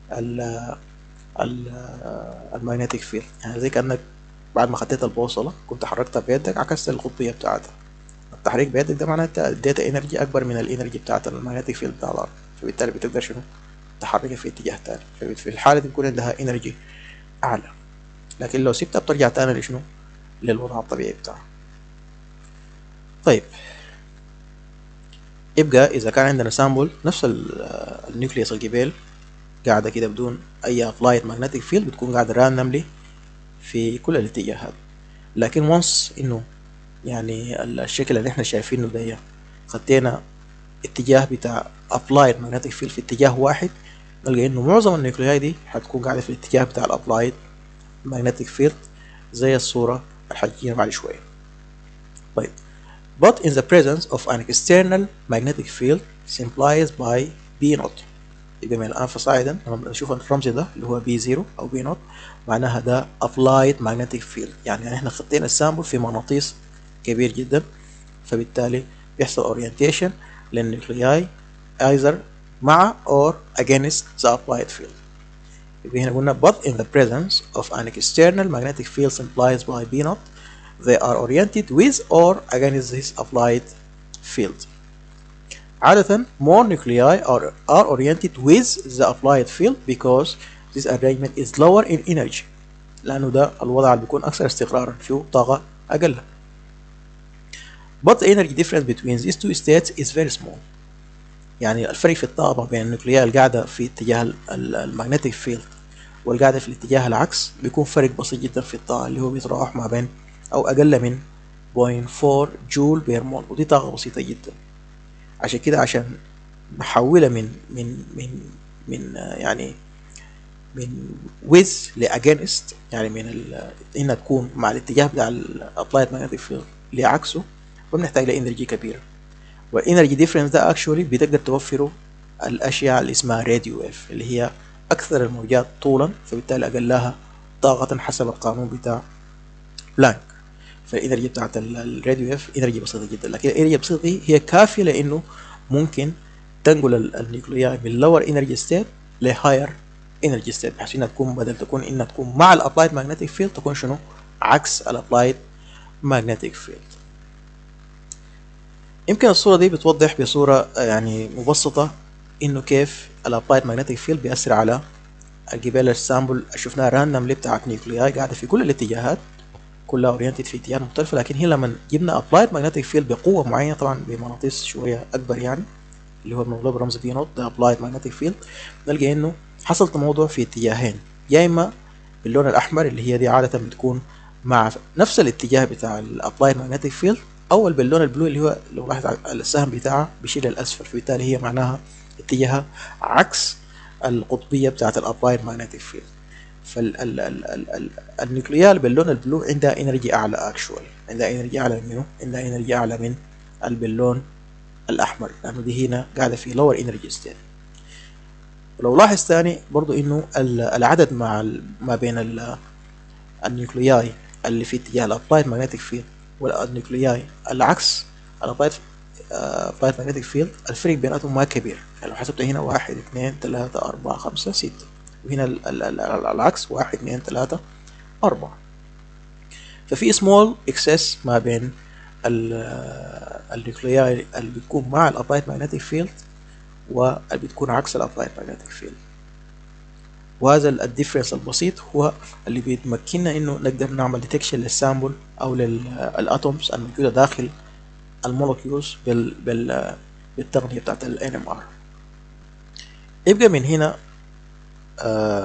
المagnetic فيلد يعني زي كأنك بعد ما خديت البوصلة كنت حركتها بيدك عكست القطبية بتاعتها التحريك بيدك ده معناه انت اديت انرجي اكبر من الانرجي بتاعت المagnetic فيلد بتاع الارض فبالتالي بتقدر شنو تحركها في اتجاه تاني ففي الحالة دي بيكون عندها انرجي اعلى لكن لو سبتها بترجع تاني لشنو للوضع الطبيعي بتاعها طيب يبقى اذا كان عندنا سامبل نفس ال- النيوكليوس الجبال قاعدة كده بدون اي applied magnetic field بتكون قاعدة randomly في كل الاتجاهات لكن وانس انه يعني الشكل اللي احنا شايفينه ده خدينا اتجاه بتاع applied magnetic field في اتجاه واحد نلقى انه معظم النيوكلياي دي هتكون قاعدة في الاتجاه بتاع الابلايد magnetic field زي الصورة الحاجية بعد شوية طيب but in the presence of an external magnetic field symbolized by B naught يبقى من الآن فصاعدا لما نشوف الرمز ده اللي هو بي 0 أو بي نوت معناها ده applied magnetic field يعني احنا خطينا السامبل في مغناطيس كبير جدا فبالتالي بيحصل orientation للنيوكلياي either مع or against the applied field يبقى هنا قلنا but in the presence of an external magnetic field implied by B naught they are oriented with or against this applied field عادة more nuclei are, are oriented with the applied field because this arrangement is lower in energy لأنه ده الوضع اللي بيكون أكثر استقرارا فيه طاقة أقل but the energy difference between these two states is very small يعني الفرق في الطاقة بين النيوكلياي القاعدة في اتجاه المagnetic field والقاعدة في الاتجاه العكس بيكون فرق بسيط جدا في الطاقة اللي هو بيتراوح ما بين أو أقل من 0.4 جول بير مول ودي طاقة بسيطة جدا عشان كده عشان نحولها من من من من آه، يعني من with ل against يعني من ال انها تكون مع الاتجاه بتاع ال applied magnetic field لعكسه فبنحتاج لانرجي كبيرة والانرجي ديفرنس ده اكشولي بتقدر توفره الاشياء اللي اسمها راديو ويف اللي هي اكثر الموجات طولا فبالتالي اقلها طاقة حسب القانون بتاع بلانك فالانرجي بتاعت ال- الراديو ويف انرجي بسيطة جدا لكن الانرجي البسيطة دي هي كافية لانه ممكن تنقل ال- النيوكلياي من lower energy state ل higher energy state بحيث انها تكون بدل تكون انها تكون مع الابلايد magnetic field تكون شنو عكس الابلايد magnetic field يمكن الصورة دي بتوضح بصورة آه، يعني مبسطة انه كيف الابلايد magnetic field بيأثر على الجبال السامبل اللي شفناها راندملي بتاعت نيوكلياي قاعدة في كل الاتجاهات كلها اورينتد في اتجاهات مختلفة لكن هي لما جبنا ابلايد magnetic field بقوة معينة طبعا بمغناطيس شوية اكبر يعني اللي هو الموضوع برمز بي نوت ده ابلايد magnetic field نلقى انه حصل تموضع في اتجاهين يا اما باللون الاحمر اللي هي دي عادة بتكون مع نفس الاتجاه بتاع الابلايد magnetic field او باللون البلو اللي هو لو لاحظ على السهم بتاعها بيشيل الاسفل فبالتالي هي معناها اتجاهها عكس القطبية بتاعت الابلايد magnetic field فالنيوكليار باللون البلو عندها انرجي اعلى اكشوال عندها انرجي اعلى منه عندها انرجي اعلى من باللون الاحمر لانه دي هنا قاعده في lower energy state ولو لاحظ تاني برضو انه ال- العدد مع ال- ما بين ال- النيوكلياي اللي في اتجاه الابلايد magnetic field والنيوكلياي العكس الابلايد ابلايد magnetic field الفرق بيناتهم ما كبير يعني لو حسبت هنا واحد اثنين ثلاثة أربعة خمسة ستة وهنا ال- ال- ال- ال- العكس واحد اثنين ثلاثة أربعة ففي small excess ما بين ال- النيوكلياي اللي بتكون مع الابلايد magnetic field واللي بتكون عكس الابلايد magnetic field وهذا الديفرنس البسيط هو اللي بيتمكننا انه نقدر نعمل ديتكشن للسامبل او للاتومز الموجوده داخل المولكيولز بال بال بالتقنيه بتاعت ال NMR يبقى من هنا آه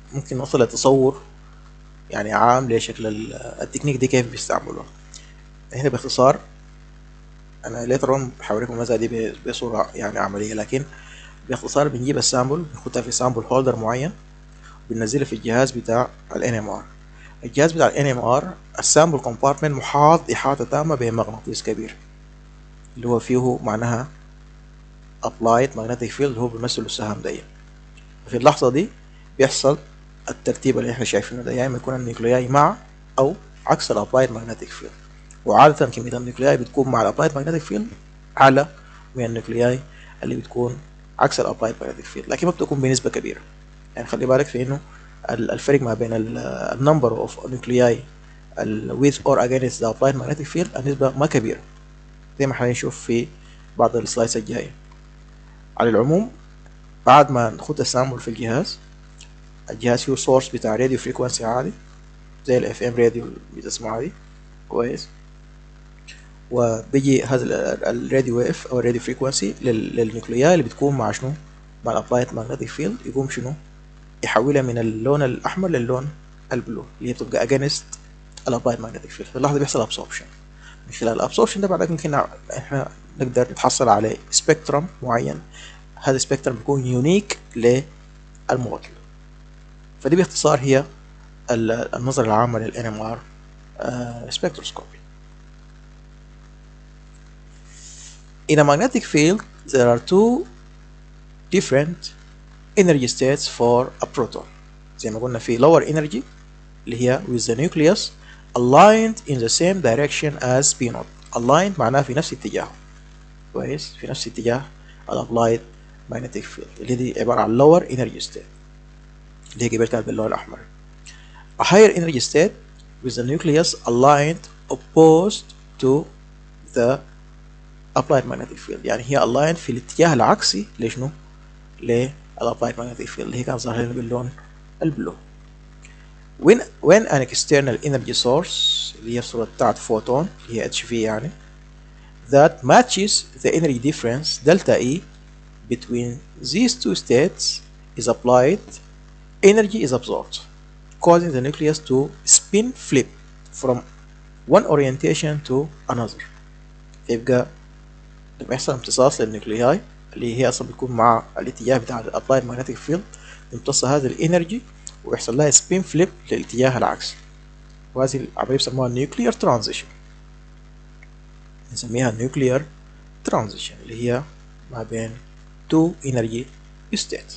ممكن نوصل لتصور يعني عام لشكل التكنيك دي كيف بيستعملوها هنا باختصار انا ليتر اون بحوريكم المسألة دي بصورة يعني عملية لكن باختصار بنجيب السامبل بنحطها في سامبل هولدر معين بننزلها في الجهاز بتاع ال NMR الجهاز بتاع ال NMR السامبل كومبارتمنت محاط إحاطة تامة بمغناطيس كبير اللي هو فيه معناها applied magnetic field اللي هو بيمثل السهم دي في اللحظة دي بيحصل الترتيب اللي احنا شايفينه ده يا اما يكون النيوكلياي مع او عكس الابلايد ماجنتيك فيلد وعادة كمية النيوكلياي بتكون مع الابلايد ماجنتيك فيلد اعلى من النيوكلياي اللي بتكون عكس الابلايد ماجنتيك فيلد لكن ما بتكون بنسبة كبيرة يعني خلي بالك في انه الفرق ما بين النمبر اوف نيوكلياي with or against the applied magnetic field النسبة ما كبيرة زي ما حنشوف في بعض السلايدز الجاية على العموم بعد ما نخد السامبل في الجهاز الجهاز فيه سورس بتاع راديو فريكوانسي عالي زي الاف ام راديو اللي بتسمعها دي كويس وبيجي هذا الراديو ويف او الراديو فريكوانسي للنيوكلياي اللي بتكون مع شنو مع الابلايد ماجنتيك فيلد يقوم شنو يحولها من اللون الاحمر للون البلو اللي هي بتبقى اجينست الابلايد ماجنتيك فيلد في اللحظه دي بيحصل ابسوربشن من خلال الابسوربشن ده بعد ممكن احنا نقدر نتحصل على سبيكترم معين هذا السبيكترم بيكون يونيك للمبطل فدي باختصار هي النظرة العامة لل NMR spectroscopy. In a magnetic field, there are two different energy states for a proton. زي ما قلنا في lower energy اللي هي with the nucleus aligned in the same direction as P naught. aligned معناها في نفس اتجاهه. كويس؟ في نفس اتجاه ال applied magnetic field اللي دي عبارة عن lower energy state. اللي هي قبل كانت باللون الأحمر. A higher energy state with the nucleus aligned opposed to the applied magnetic field يعني هي aligned في الاتجاه العكسي لشنو؟ للapplied magnetic field اللي هي كانت ظاهرة لنا باللون البلو. When when an external energy source اللي هي الصورة بتاعت فوتون اللي هي HV يعني that matches the energy difference delta E between these two states is applied energy is absorbed causing the nucleus to spin flip from one orientation to another يبقى لما يحصل امتصاص للنيوكلياي اللي هي اصلا بتكون مع الاتجاه بتاع الابلايد ماجنتيك فيلد يمتص هذا الانرجي ويحصل لها سبين فليب للاتجاه العكسي وهذه العملية بيسموها نيوكليير ترانزيشن نسميها نيوكليير ترانزيشن اللي هي ما بين two energy states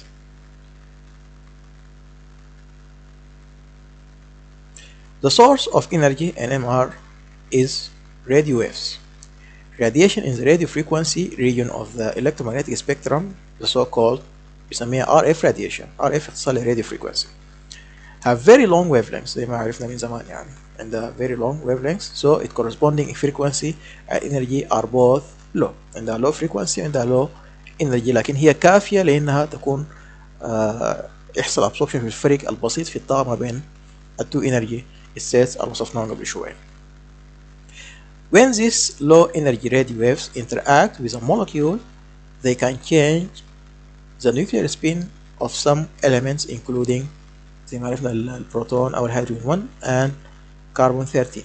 The source of energy NMR is radio waves. Radiation in the radio frequency region of the electromagnetic spectrum, the so-called بيسميها RF radiation. RF اختصار radio frequency. Have very long wavelengths زي ما عرفنا من زمان يعني. And the very long wavelengths, so it corresponding frequency and energy are both low. And the low frequency and the low energy لكن هي كافية لأنها تكون آه يحصل absorption في الفرق البسيط في الطاقة ما بين التو energy states اللي وصفناهم قبل شوية. When these low energy radio waves interact with a molecule, they can change the nuclear spin of some elements including زي ما عرفنا البروتون أو الهيدروجين 1 and carbon 13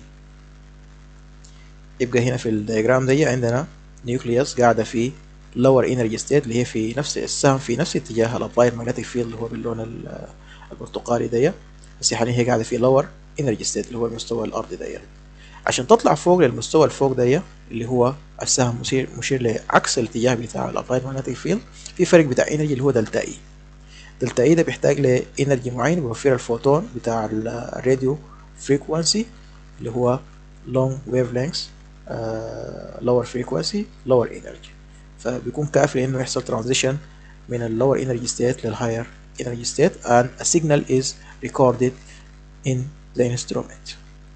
يبقى هنا في الدياجرام دي عندنا نيوكليوس قاعدة في lower energy state اللي هي في نفس السهم في نفس اتجاه الابلايد magnetic field اللي هو باللون البرتقالي دي بس حاليا هي قاعدة في lower energy state اللي هو المستوى الأرضي دي عشان تطلع فوق للمستوى الفوق دي اللي هو السهم مشير مشير لعكس الاتجاه بتاع الابلايد magnetic field في فرق بتاع energy اللي هو دلتا اي دلتا اي ده بيحتاج لانرجي معين بيوفر الفوتون بتاع الراديو فريكوانسي اللي هو long wavelengths uh, lower frequency lower energy فبيكون كافي انه يحصل transition من ال lower energy state لل higher energy state and a signal is recorded in the instrument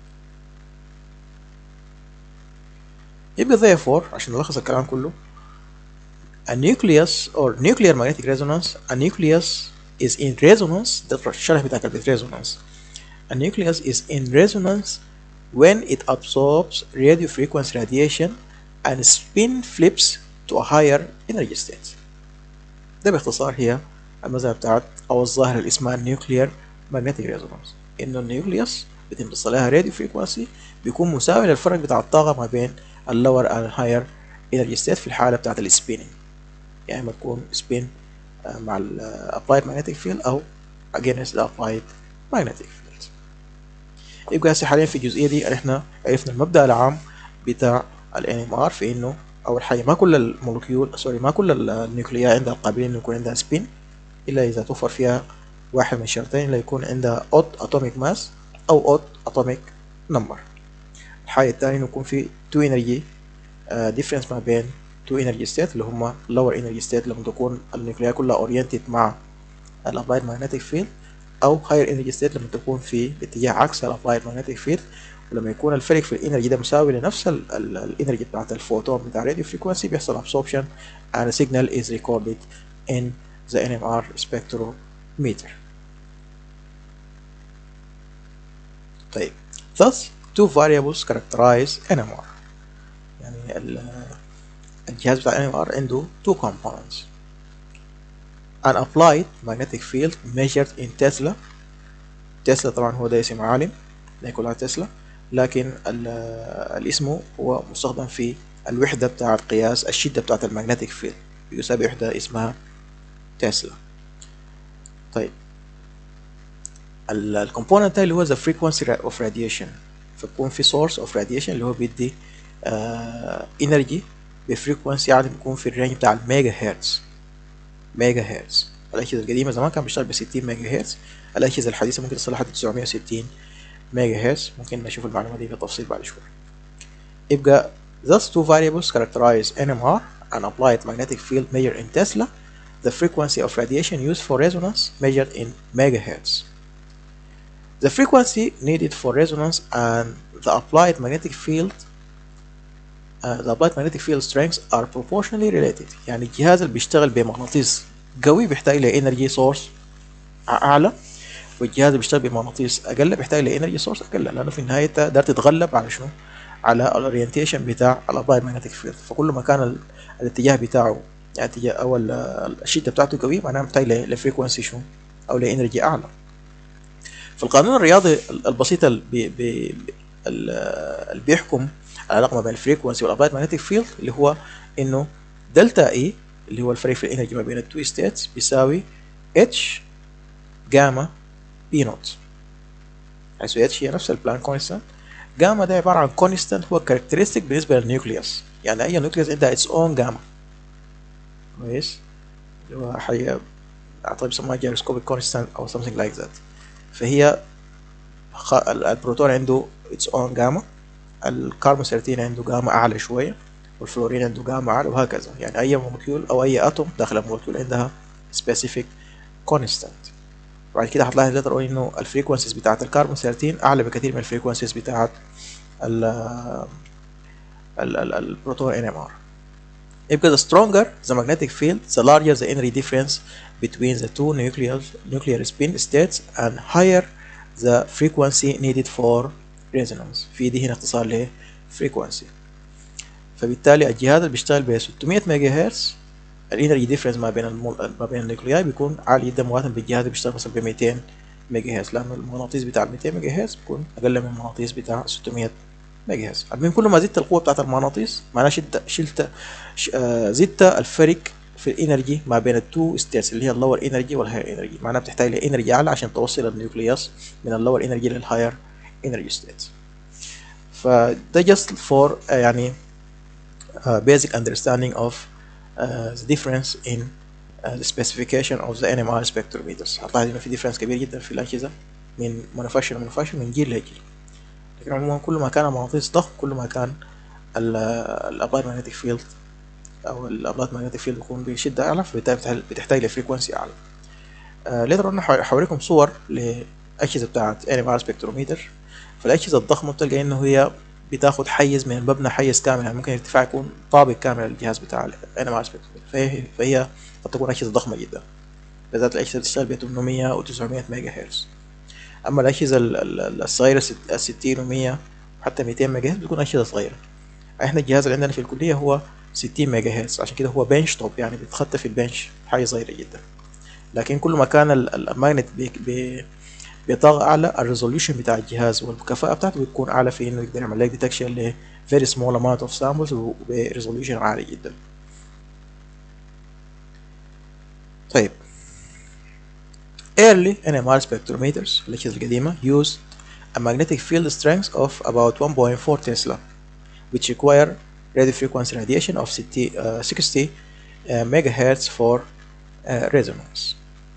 يبقى therefore عشان نلخص الكلام كله a nucleus or nuclear magnetic resonance a nucleus is in resonance ده الشرح بتاع كلمة resonance a nucleus is in resonance when it absorbs radio frequency radiation and spin flips to a higher energy state ده باختصار هي المسألة بتاعت أو الظاهرة اللي اسمها nuclear magnetic resonance انه النيوكليوس بتمتص لها راديو فريكوانسي بيكون مساوي للفرق بتاع الطاقة ما بين اللور and higher energy state في الحالة بتاعت السبيننج يعني ما تكون سبين مع ال applied magnetic field أو against the applied magnetic field يبقى هسه حاليا في الجزئية دي احنا عرفنا المبدأ العام بتاع ال NMR في انه أول حاجة ما كل المولكيول سوري ما كل النيوكليا عندها القابلية انه يكون عندها سبين إلا إذا توفر فيها واحد من الشرطين اللي يكون عندها odd atomic mass أو odd atomic number الحاجة التانية إنه يكون في two energy uh, difference ما بين two energy state اللي هما lower energy state لما تكون النيوكليا كلها oriented مع ال applied magnetic field أو higher energy state لما تكون في اتجاه عكس ال applied magnetic field ولما يكون الفرق في الانرجي ده مساوي لنفس الانرجي بتاعت الفوتون بتاع الراديو فريكوانسي بيحصل absorption and a signal is recorded in the NMR spectrometer. طيب thus two variables characterize NMR يعني الجهاز بتاع NMR عنده two components an applied magnetic field measured in Tesla تسلا طبعا هو ده اسم عالم نيكولا تسلا لكن الاسم هو مستخدم في الوحدة بتاع قياس الشدة بتاعت المagnetic field يساوي وحدة اسمها تسلا طيب الكومبوننت اللي هو the frequency of radiation فبكون في source of radiation اللي هو بيدي آه energy بفريكونسي يعني بيكون في الرينج بتاع الميجا هرتز ميجا هرتز الأجهزة القديمة زمان كان بيشتغل ب 60 ميجا هرتز الأجهزة الحديثة ممكن تصل لحد 960 ميجا هرتز ممكن نشوف المعلومة دي بالتفصيل بعد شوية يبقى thus two variables characterize NMR an applied magnetic field measured in Tesla the frequency of radiation used for resonance measured in megahertz. The frequency needed for resonance and the applied magnetic field uh, the applied magnetic field strengths are proportionally related يعني الجهاز اللي بيشتغل بمغناطيس قوي بيحتاج لانرجي سورس اعلى والجهاز اللي بيشتغل بمغناطيس اقل بيحتاج لانرجي سورس اقل لانه في النهايه انت قدرت تتغلب على شنو؟ على الاورينتيشن بتاع الابلايد ماجنتيك فيلد فكل ما كان الاتجاه بتاعه يعني اتجاه او الشده بتاعته قوي معناها محتاج لفريكونسي شنو؟ او لانرجي اعلى في القانون الرياضي البسيط اللي, بي بي اللي بيحكم العلاقه ما بين الفريكونسي والابلايد ماجنتيك فيلد اللي هو انه دلتا اي اللي هو الفرق في الانرجي ما بين التو ستيتس بيساوي اتش جاما بي نوت حيث اتش هي نفس البلان كونستانت جاما ده عباره عن كونستانت هو كاركترستيك بالنسبه للنيوكليوس يعني اي نيوكليوس عندها اتس اون جاما كويس اللي هو حاجه اعتقد بيسموها جيروسكوبيك كونستانت او something like that فهي البروتون عنده اتس اون جاما الكربون 13 عنده جاما اعلى شويه والفلورين عنده جاما اعلى وهكذا يعني اي مولكيول او اي اتوم داخل المولكيول عندها specific constant بعد كده هتلاحظ لتر اون انه الفريكونسيز بتاعت الكربون 13 اعلى بكثير من الفريكونسيز بتاعت ال ال ال البروتون ان ام ار يبقى the stronger the magnetic field the larger the energy difference between the two nuclear nuclear spin states and higher the frequency needed for resonance في دي هنا اختصار ل frequency فبالتالي الجهاز اللي بيشتغل ب 600 ميجا هرتز الانرجي ديفرنس ما بين المول... ما بين النيوكلياي بيكون عالي جدا مقارنة بالجهاز اللي بيشتغل مثلا ب 200 ميجا هرتز لأنه المغناطيس بتاع 200 ميجا هرتز بيكون أقل من المغناطيس بتاع 600 ميجا هرتز المهم كل ما زدت القوة بتاعت المغناطيس معناها شلت شلت ش... آه زدت الفرق في الانرجي ما بين التو ستيتس اللي هي اللور انرجي والهاير انرجي معناها بتحتاج لانرجي اعلى عشان توصل النيوكليوس من اللور انرجي للهاير انرجي ستيتس فده جست فور uh, يعني uh, basic understanding of uh, the difference in uh, the specification of the NMR spectrometers هتلاحظ انه في difference كبير جدا في الاجهزه من manufacturer manufacturer من جيل لجيل لكن عموما كل ما كان المغناطيس ضخم كل ما كان الابلايد ماجنتيك فيلد او الابلايد ماجنتيك فيلد بيكون بشده اعلى فبالتالي بتحتاج لفريكونسي اعلى ليتر اون حوريكم صور لاجهزه بتاعت NMR سبكتروميتر فالاجهزه الضخمه بتلقى انه هي بتاخد حيز من المبنى حيز كامل يعني ممكن الارتفاع يكون طابق كامل للجهاز بتاع الانيمال سبكتروميتر فهي فهي قد تكون اجهزه ضخمه جدا بالذات الاجهزه اللي بتشتغل ب 800 و 900 ميجا هرتز اما الاجهزه الصغيره 60 و 100 حتى 200 ميجا هرتز بتكون اجهزه صغيره احنا الجهاز اللي عندنا في الكليه هو 60 ميجا هرتز عشان كده هو بنش توب يعني بيتخطى في البنش حاجه صغيره جدا لكن كل ما كان الماجنت بي بي بطاقة أعلى الريزوليوشن بتاع الجهاز والكفاءة بتاعته بتكون أعلى في إنه يقدر يعمل لك ديتكشن ل very small amount of samples بريزوليوشن عالي جدا طيب early NMR spectrometers الأجهزة القديمة used a magnetic field strength of about 1.4 Tesla which require radio frequency radiation of 60, uh, 60 uh, megahertz for uh, resonance.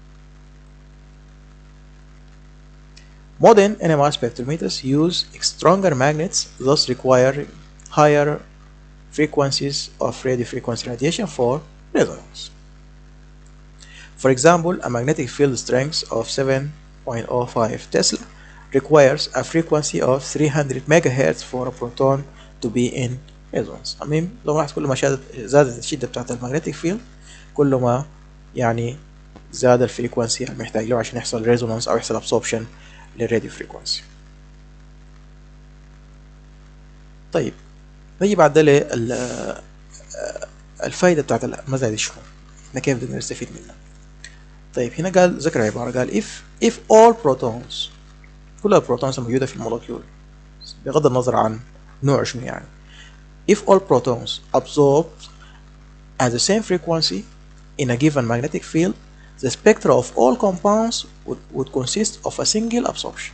Modern NMR spectrometers use stronger magnets, thus require higher frequencies of radio frequency radiation for resonance. For example, a magnetic field strength of 7.05 Tesla requires a frequency of 300 megahertz for a proton to be in resonance. المهم لو لاحظت كل ما زادت الشدة بتاعت المagnetic field كل ما يعني زاد الفريكونسي المحتاج له عشان يحصل ريزونانس أو يحصل absorption للراديو فريكونسي طيب نيجي بعد ده الفايدة بتاعت المزايا دي شنو؟ احنا كيف نقدر نستفيد منها؟ طيب هنا قال ذكر عبارة قال if if all protons كل البروتونز الموجودة في المولكيول بغض النظر عن نوع شنو يعني if all protons absorbed at the same frequency in a given magnetic field the spectra of all compounds would, would consist of a single absorption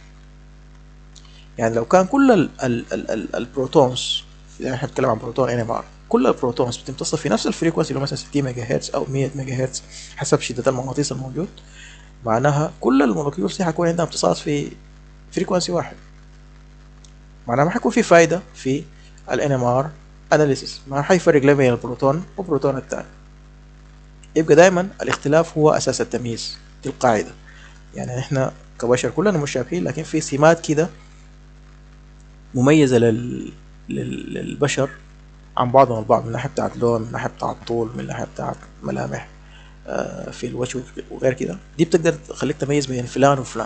يعني لو كان كل ال ال ال ال البروتونز يعني احنا بنتكلم عن بروتون ان ام ار كل البروتونز بتمتص في نفس الفريكونسي اللي مثلا 60 ميجا هرتز او 100 ميجا هرتز حسب شده المغناطيس الموجود معناها كل المولكيولز دي حيكون عندها امتصاص في فريكونسي واحد معناها ما حيكون في فايده في الان ام ار اناليسيس ما حيفرق بين البروتون والبروتون الثاني يبقى دايما الاختلاف هو اساس التمييز دي القاعده يعني احنا كبشر كلنا مشابهين لكن في سمات كده مميزه لل... لل... للبشر عن بعضهم البعض من ناحيه بتاعت لون من ناحيه بتاعت طول من ناحيه بتاعت ملامح آه في الوجه وغير كده دي بتقدر تخليك تميز بين فلان وفلان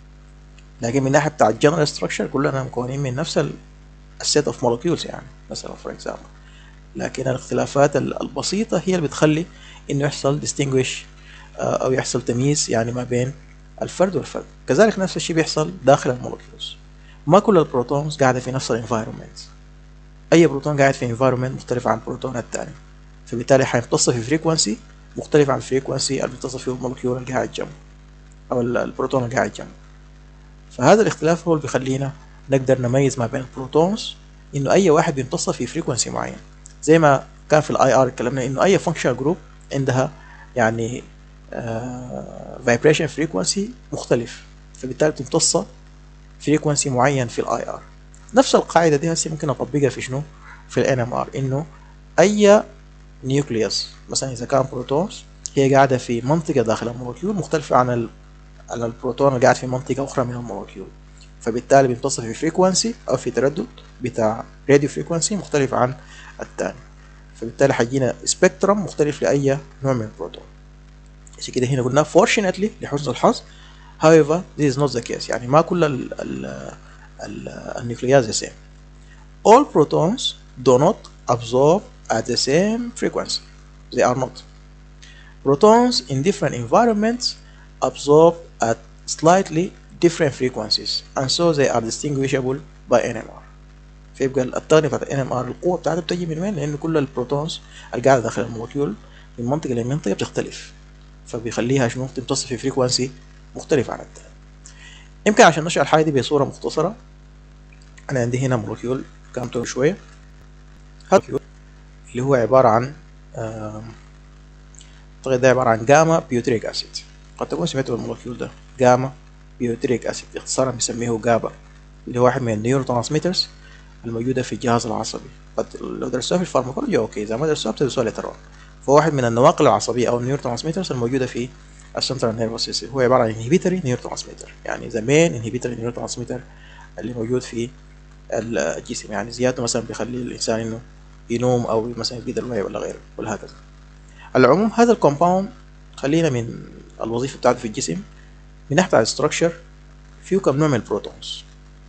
لكن من ناحيه بتاعت جنرال ستراكشر كلنا مكونين من نفس السيت اوف مولكيولز يعني مثلا فور اكزامبل لكن الاختلافات البسيطه هي اللي بتخلي انه يحصل ديستنجويش او يحصل تمييز يعني ما بين الفرد والفرد كذلك نفس الشيء بيحصل داخل المولكيولز ما كل البروتونز قاعده في نفس الانفايرمنت اي بروتون قاعد في انفايرمنت مختلف عن البروتون الثاني فبالتالي حيمتص في فريكونسي مختلف عن الفريكونسي اللي بيمتص فيه المولكيول اللي قاعد جنبه او البروتون اللي قاعد جنبه فهذا الاختلاف هو اللي بيخلينا نقدر نميز ما بين البروتونز انه اي واحد بيمتص في فريكونسي معين زي ما كان في الاي ار اتكلمنا انه اي فانكشنال جروب عندها يعني فايبريشن uh, فريكونسي مختلف فبالتالي بتمتص فريكونسي معين في الاي ار نفس القاعده دي هسه ممكن اطبقها في شنو في الان ام ار انه اي نيوكليوس مثلا اذا كان بروتونز هي قاعده في منطقه داخل المولكيول مختلفه عن ال... عن البروتون اللي قاعد في منطقه اخرى من المولكيول فبالتالي بيمتص في فريكونسي او في تردد بتاع راديو فريكونسي مختلف عن الثاني فبالتالي حيجينا سبيكترم مختلف لاي نوع من البروتون عشان كده هنا قلنا fortunately لحسن الحظ however this is not the case يعني ما كل ال ال ال النيوكلياز the same all protons do not absorb at the same frequency they are not protons in different environments absorb at slightly different frequencies and so they are distinguishable by NMR فيبقى التقنية بتاعت ال NMR القوة بتاعتها بتجي من وين؟ لأن كل البروتونز اللي قاعدة داخل المولكيول من منطقة لمنطقة بتختلف فبيخليها شنو تمتص في فريكونسي مختلف عن التاني يمكن عشان نشرح الحاجة دي بصورة مختصرة أنا عندي هنا مولكيول كامته شوية هذا اللي هو عبارة عن أعتقد ده عبارة عن جاما بيوتريك أسيد قد تكون سمعتوا المولكيول ده جاما بيوتريك أسيد اختصارا بيسميه جابا اللي هو واحد من النيورو ترانسميترز الموجودة في الجهاز العصبي قد لو درستوها في الفارماكولوجيا أوكي إذا ما درستوها بتدرسوها لترون فهو واحد من النواقل العصبية أو النيورو ترانسميترز الموجودة في السنترال نيرفس سيستم هو عبارة عن انهبيتوري نيورو ترانسميتر يعني ذا مين انهبيتوري نيورو ترانسميتر اللي موجود في الجسم يعني زيادته مثلا بيخلي الإنسان إنه ينوم أو مثلا يزيد الوعي ولا غيره ولا هكذا على العموم هذا الكومباوند خلينا من الوظيفة بتاعته في الجسم من ناحية الستراكشر فيه كم نوع من البروتونز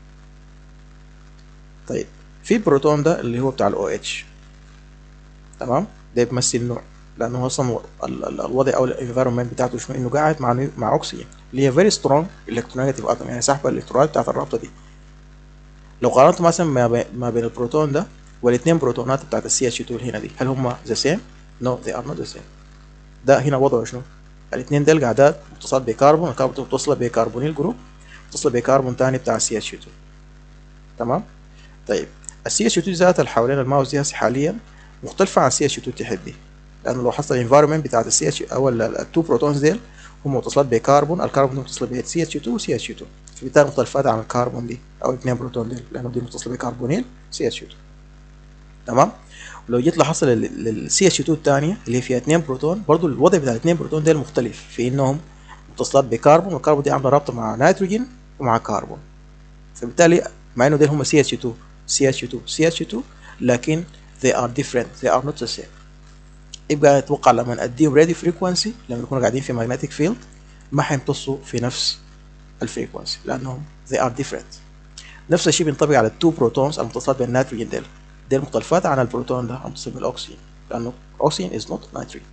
طيب في البروتون ده اللي هو بتاع الاو اتش تمام ده بيمثل نوع لانه هو اصلا الوضع او الانفيرمنت بتاعته شنو انه قاعد مع مع اكسجين اللي هي very strong electronegative atom يعني سحب الالكترونات بتاعت الرابطه دي لو قارنت مثلا ما بين ما بين البروتون ده والاثنين بروتونات بتاعت السي اتش 2 هنا دي هل هم ذا سيم؟ نو they are not the same ده هنا وضعه شنو؟ الاثنين دول قاعدات متصلات بكربون الكربون متصلة بكربونيل جروب متصلة بكربون تاني بتاع السي اتش 2 تمام؟ طيب السي اتش 2 ذاتها اللي حوالين الماوس دي هسه حاليا مختلفة عن السي اتش 2 تحت دي لأنه لو حصل الانفايرمنت بتاعت السي اتش أو التو بروتونز ديل هم متصلات بكربون الكربون دي متصلة ب سي اتش 2 وسي اتش 2 فبالتالي مختلفات عن الكربون دي أو الاثنين بروتون ديل لأنه دي متصلة بكربونيل سي اتش 2 تمام؟ ولو جيت لاحظت للسي اتش 2 الثانيه اللي هي فيها اثنين بروتون برضو الوضع بتاع الاثنين بروتون ده مختلف في انهم متصلات بكربون والكربون دي عامله رابطه مع نيتروجين ومع كربون فبالتالي مع انه دول هم سي اتش 2 سي اتش 2 سي اتش 2 لكن they are different they are not the same يبقى اتوقع لما اديهم راديو فريكونسي لما يكونوا قاعدين في ماجنتيك فيلد ما حيمتصوا في نفس الفريكونسي لانهم they are different نفس الشيء بينطبق على التو بروتونز المتصلات بالنيتروجين ديل دي المختلفات عن البروتون ده المتصل بالاكسجين لانه الاكسجين is not nitrogen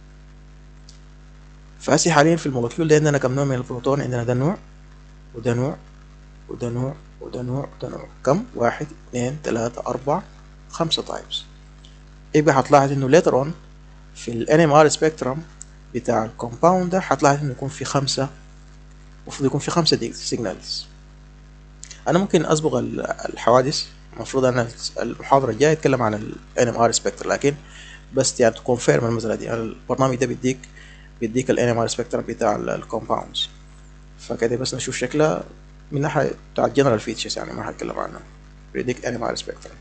فهسي حاليا في المولكيول ده عندنا كم نوع من البروتون عندنا ده نوع وده نوع وده نوع وده نوع وده نوع كم واحد اثنين ثلاثة أربعة خمسة تايبس يبقى هتلاحظ انه later on في ال NMR spectrum بتاع الكومباوند ده هتلاحظ انه يكون في خمسة المفروض يكون في خمسة سيجنالز انا ممكن اصبغ الحوادث المفروض انا المحاضرة الجاية اتكلم عن ال NMR spectrum لكن بس يعني تكونفيرم المسألة دي البرنامج ده بيديك بيديك ال NMR spectrum بتاع الكومباوندز فكده بس نشوف شكلها من ناحية بتاع الجنرال فيتشرز يعني ما هتكلم عنها بيديك NMR spectrum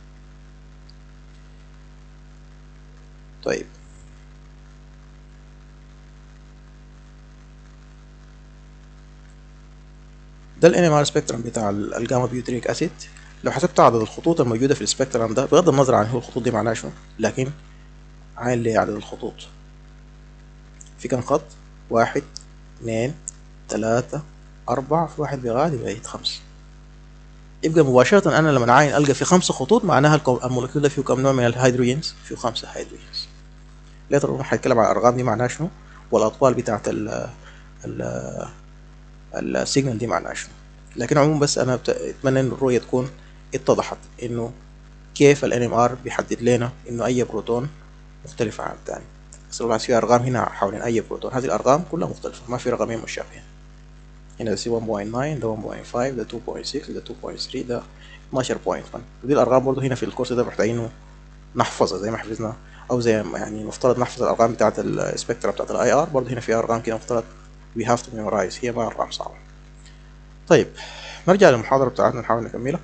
طيب ده ال NMR spectrum بتاع الجاما بيوتريك اسيد لو حسبت عدد الخطوط الموجودة في السبيكترم ده بغض النظر عن هو الخطوط دي معناها شنو لكن عين لي عدد الخطوط في كم خط واحد اثنين ثلاثة أربعة في واحد بيغاد يبقى خمسة يبقى مباشرة أنا لما أعاين ألقى في خمسة خطوط معناها المولكيول ده فيه كم نوع من الهيدروجينز فيه خمسة هيدروجينز ليتر راح هيتكلم عن الأرقام دي معناها شنو والأطوال بتاعت ال ال السيجنال دي معناها شنو لكن عموما بس أنا أتمنى إن الرؤية تكون اتضحت إنه كيف ال NMR بيحدد لنا إنه أي بروتون مختلف عن الثاني بس طبعا في أرقام هنا حوالين أي بروتون هذه الأرقام كلها مختلفة ما في رقمين مشابهين هنا ده سي 1.9 ده 1.5 ده 2.6 ده 2.3 ده 12.1 ودي الأرقام برضه هنا في الكورس ده محتاجينه نحفظها زي ما حفظنا أو زي ما يعني مفترض نحفظ الأرقام بتاعة السبكترا بتاعة الأي آر برضه هنا في أرقام كده مفترض we have to memorize هي ما أرقام صعبة طيب نرجع للمحاضرة بتاعتنا نحاول نكملها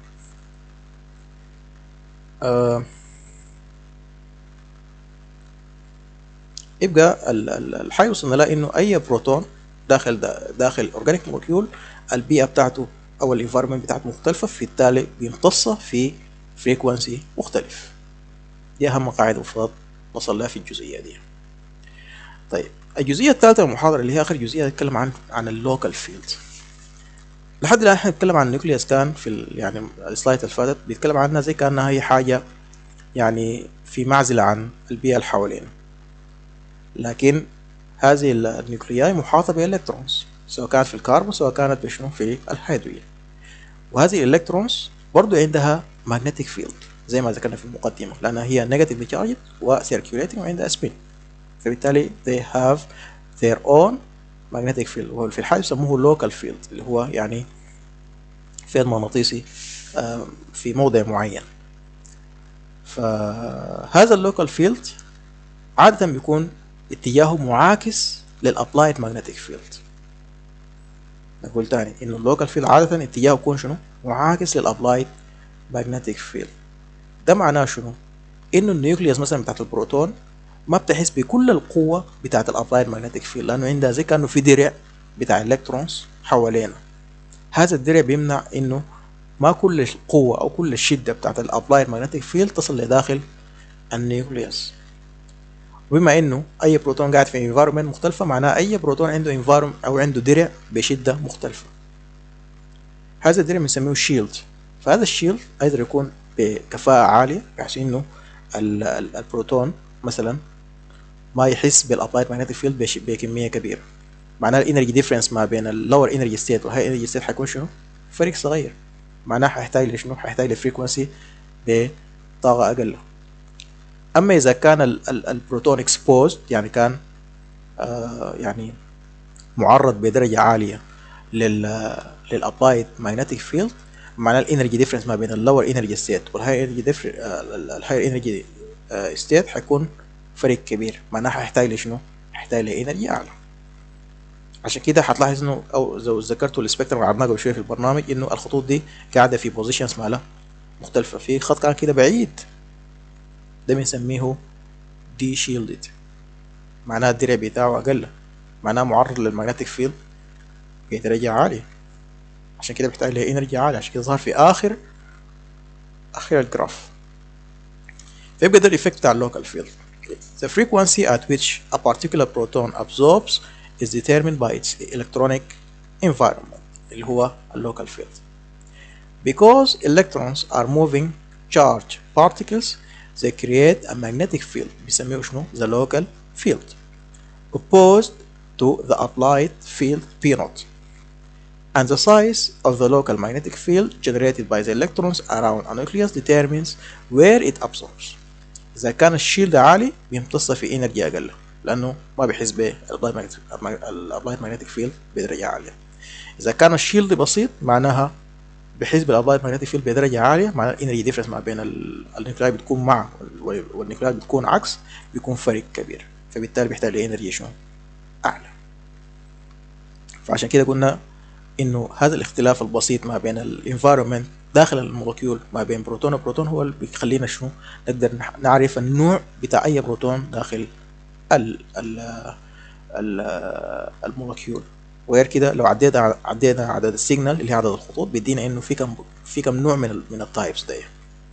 آه يبقى الحي وصلنا لها انه اي بروتون داخل داخل اورجانيك مولكيول البيئه بتاعته او الانفايرمنت بتاعته مختلفه بالتالي بيمتص في فريكوانسي مختلف دي اهم قاعده المفروض نصل لها في الجزئيه دي طيب الجزئيه الثالثه من المحاضره اللي هي اخر جزئيه نتكلم عن عن اللوكال فيلد لحد الان احنا بنتكلم عن النيوكليوس كان في ال يعني السلايد اللي فاتت بيتكلم عنها زي كانها هي حاجه يعني في معزله عن البيئه اللي حوالينا لكن هذه النيوكلياي محاطة بالإلكترونز سواء كانت في الكربون سواء كانت بشنو في الهيدروجين وهذه الإلكترونز برضو عندها magnetic field زي ما ذكرنا في المقدمة لأنها هي negatively charged و circulating وعندها spin فبالتالي they have their own magnetic field وهو في الحالة يسموه local field اللي هو يعني فيض مغناطيسي في موضع معين فهذا اللوكال فيلد عادة بيكون اتجاهه معاكس للابلايد ماجنتيك فيلد نقول تاني انه اللوكال فيلد عادة اتجاهه يكون شنو معاكس للابلايد ماجنتيك فيلد ده معناه شنو انه النيوكليوس مثلا بتاعت البروتون ما بتحس بكل القوة بتاعت الابلايد ماجنتيك فيلد لانه عندها زي كانه في درع بتاع الكترونز حوالينا هذا الدرع بيمنع انه ما كل القوة او كل الشدة بتاعت الابلايد ماجنتيك فيلد تصل لداخل النيوكليوس وبما انه اي بروتون قاعد في انفايرمنت مختلفة معناه اي بروتون عنده انفايرمنت او عنده درع بشدة مختلفة هذا الدرع بنسميه شيلد فهذا الشيلد ايضا يكون بكفاءة عالية بحيث انه البروتون مثلا ما يحس بالابلايد ماجنتيك فيلد بكمية كبيرة معناها الانرجي ديفرنس ما بين اللور انرجي ستيت والهاي انرجي ستيت حيكون شنو؟ فرق صغير معناها حيحتاج لشنو؟ حيحتاج لفريكونسي بطاقة أقل أما إذا كان البروتون اكسبوزد يعني كان آه يعني معرض بدرجة عالية لل للابلايد ماجنتيك فيلد معناه الانرجي ديفرنس ما بين اللور انرجي ستيت والهاي انرجي الهاي انرجي ستيت حيكون فرق كبير معناها حيحتاج لشنو؟ حيحتاج لانرجي اعلى عشان كده هتلاحظ انه او لو ذكرتوا السبيكترم اللي عرضناه قبل شويه في البرنامج انه الخطوط دي قاعده في بوزيشنز مالها مختلفه في خط كان كده بعيد ده بنسميه دي شيلدد معناها الدرع بتاعه اقل معناها معرض للمagnetic فيلد بدرجة عالية عشان كده بيحتاج له انرجي عالية عشان كده ظهر في اخر اخر الجراف فيبقى ده الايفكت بتاع اللوكال فيلد The frequency at which a particular proton absorbs is determined by its electronic environment اللي هو اللوكال field. Because electrons are moving charged particles they create a magnetic field بيسميه شنو؟ the local field opposed to the applied field P naught and the size of the local magnetic field generated by the electrons around a nucleus determines where it absorbs إذا كان الشيلد عالي بيمتص في انرجي أقل لأنه ما بيحس بالابلايد ماجنتيك فيلد بدرجة عالية إذا كان الشيلد بسيط معناها بحيث بالابلايد ماجنتيك فيلد بدرجة عالية معناها الانرجي ديفرنس ما بين النيوكلاي بتكون مع والنيوكلاي بتكون عكس بيكون فرق كبير فبالتالي بيحتاج لانرجي شنو أعلى فعشان كده قلنا انه هذا الاختلاف البسيط ما بين الانفايرمنت داخل المولكيول ما بين بروتون وبروتون هو اللي بيخلينا شنو نقدر نعرف النوع بتاع اي بروتون داخل ال ال ال المولكيول وغير كده لو عدينا عدينا عدد السيجنال اللي هي عدد الخطوط بيدينا انه في كم في كم نوع من ال من التايبس دي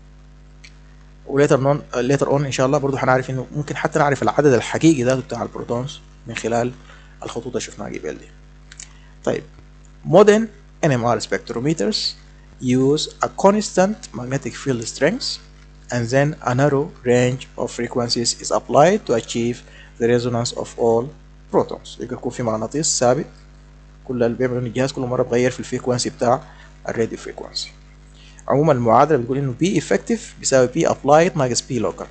وليتر نون ليتر اون ان شاء الله برضه هنعرف انه ممكن حتى نعرف العدد الحقيقي ذاته بتاع البروتونز من خلال الخطوط اللي شفناها قبل دي طيب modern NMR spectrometers use a constant magnetic field strength and then a narrow range of frequencies is applied to achieve the resonance of all protons يبقى يكون في مغناطيس ثابت كل اللي بيعمل الجهاز كل مره بغير في الفريكوانسي بتاع الراديو فريكوانسي عموما المعادله بتقول انه بي effective بيساوي بي applied ناقص بي local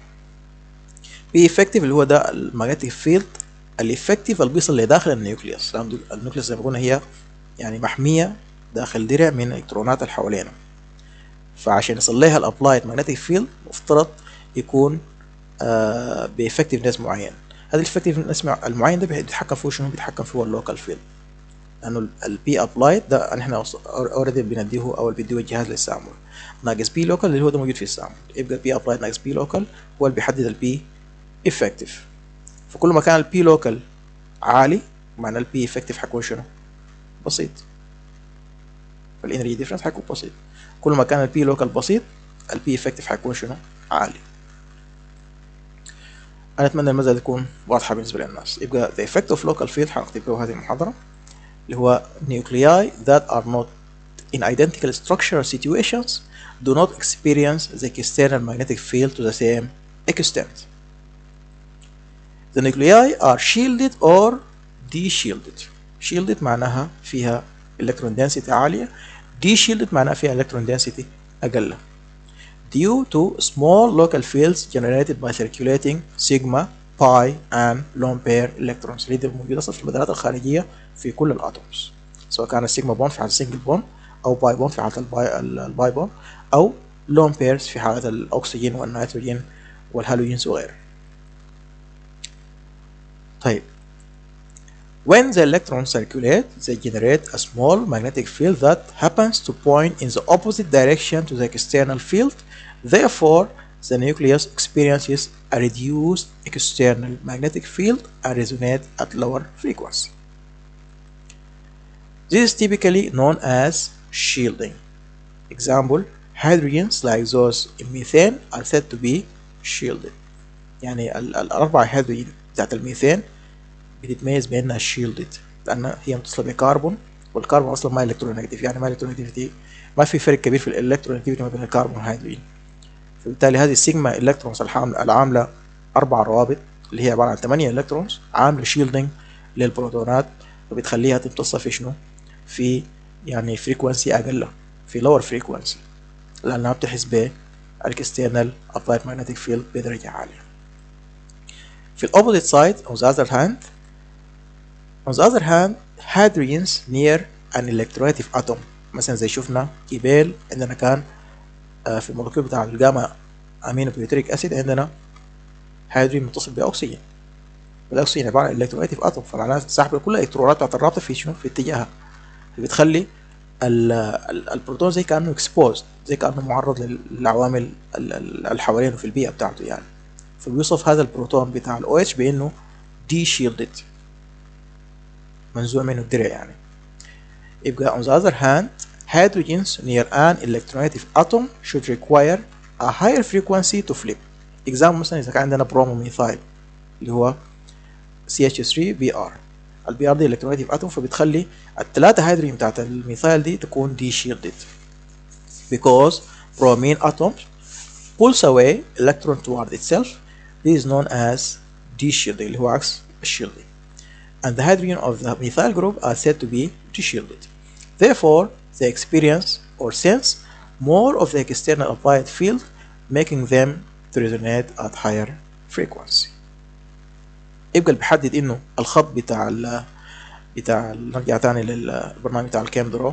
بي effective اللي هو ده المagnetic field الافكتيف اللي بيصل لداخل النيوكليوس لان النيوكليوس زي ما قلنا هي يعني محميه داخل درع من الالكترونات اللي حوالينا فعشان يصل لها الابلايد ماجنتيك فيلد مفترض يكون آه بافكتيفنس معين هذا الافكتيفنس المعين ده بيتحكم فيه شنو بيتحكم فيه اللوكال فيلد لانه البي ابلايد ده احنا اوريدي بنديه او بيديه الجهاز للسامبل ناقص بي لوكال اللي هو ده موجود في السامبل يبقى بي ابلايد ناقص بي لوكال هو اللي بيحدد البي افكتيف فكل ما كان البي لوكال عالي معنى البي افكتيف حيكون شنو؟ بسيط فالانرجي ديفرنس حيكون بسيط كل ما كان البي لوكال بسيط البي افكتيف حيكون شنو؟ عالي انا اتمنى المسألة تكون واضحة بالنسبة للناس يبقى the effect of local field هنكتبه هذه المحاضرة اللي هو nuclei that are not in identical structural situations do not experience the external magnetic field to the same extent The nuclei are shielded or de-shielded. Shielded معناها فيها electron density عالية. De-shielded معناها فيها electron density أقل. Due to small local fields generated by circulating sigma, pi and lone pair electrons اللي دي موجودة أصلا في المدارات الخارجية في كل الاتومز سواء كان السيجما بون في حالة السنجل بون أو باي بون في حالة الباي, الباي بون أو لون بيرز في حالة الأكسجين والنيتروجين والهالوجينز وغيره. طيب when the electrons circulate they generate a small magnetic field that happens to point in the opposite direction to the external field therefore the nucleus experiences a reduced external magnetic field and resonate at lower frequency this is typically known as shielding example hydrogens like those in methane are said to be shielded يعني الأربع هيدروجين بتاعت الميثان بتتميز بانها شيلدد لان هي متصله بكربون والكربون اصلا ما الكترونيجاتيف يعني ما الكترونيجاتيفيتي ما في فرق كبير في الالكترونيجاتيفيتي ما بين الكربون والهيدروجين فبالتالي هذه السيجما الكترونز العامله اربع روابط اللي هي عباره عن 8 الكترونز عامله شيلدنج للبروتونات فبتخليها تمتص في شنو في يعني فريكونسي اقل في lower frequency لانها بتحس ب الاكسترنال applied magnetic field بدرجة عالية في ال opposite side on the other hand on the other hand hadrians near an electronegative atom مثلا زي شفنا قبال عندنا كان في المولكيول بتاع الجاما امينو بيوتريك اسيد عندنا هيدروجين متصل باكسجين والاكسجين عباره عن الكترولايتيف اتوم فمعناها سحب كل الالكترونات بتاعت الرابطه في شنو في اتجاهها بتخلي البروتون زي كانه اكسبوزد زي كانه معرض للعوامل اللي حوالينه في البيئه بتاعته يعني فبيوصف هذا البروتون بتاع الاو اتش بانه دي شيلدد منزوع منه الدرع يعني يبقى on the other hand hydrogens near an electronegative atom should require a higher frequency to flip example مثلا اذا كان عندنا بروموميثايل اللي هو CH3Br البي ار دي electronegative atom فبتخلي الثلاثة هيدروجين بتاعت الميثايل دي تكون دي shielded because bromine atom pulls away electron toward itself this is known as d-shielding اللي هو عكس shielding and the hydrogen of the methyl group are said to be d-shielded therefore they experience or sense more of the external applied field making them to resonate at higher frequency يبقى اللي بيحدد انه الخط بتاع ال بتاع نرجع تاني للبرنامج بتاع الكام درو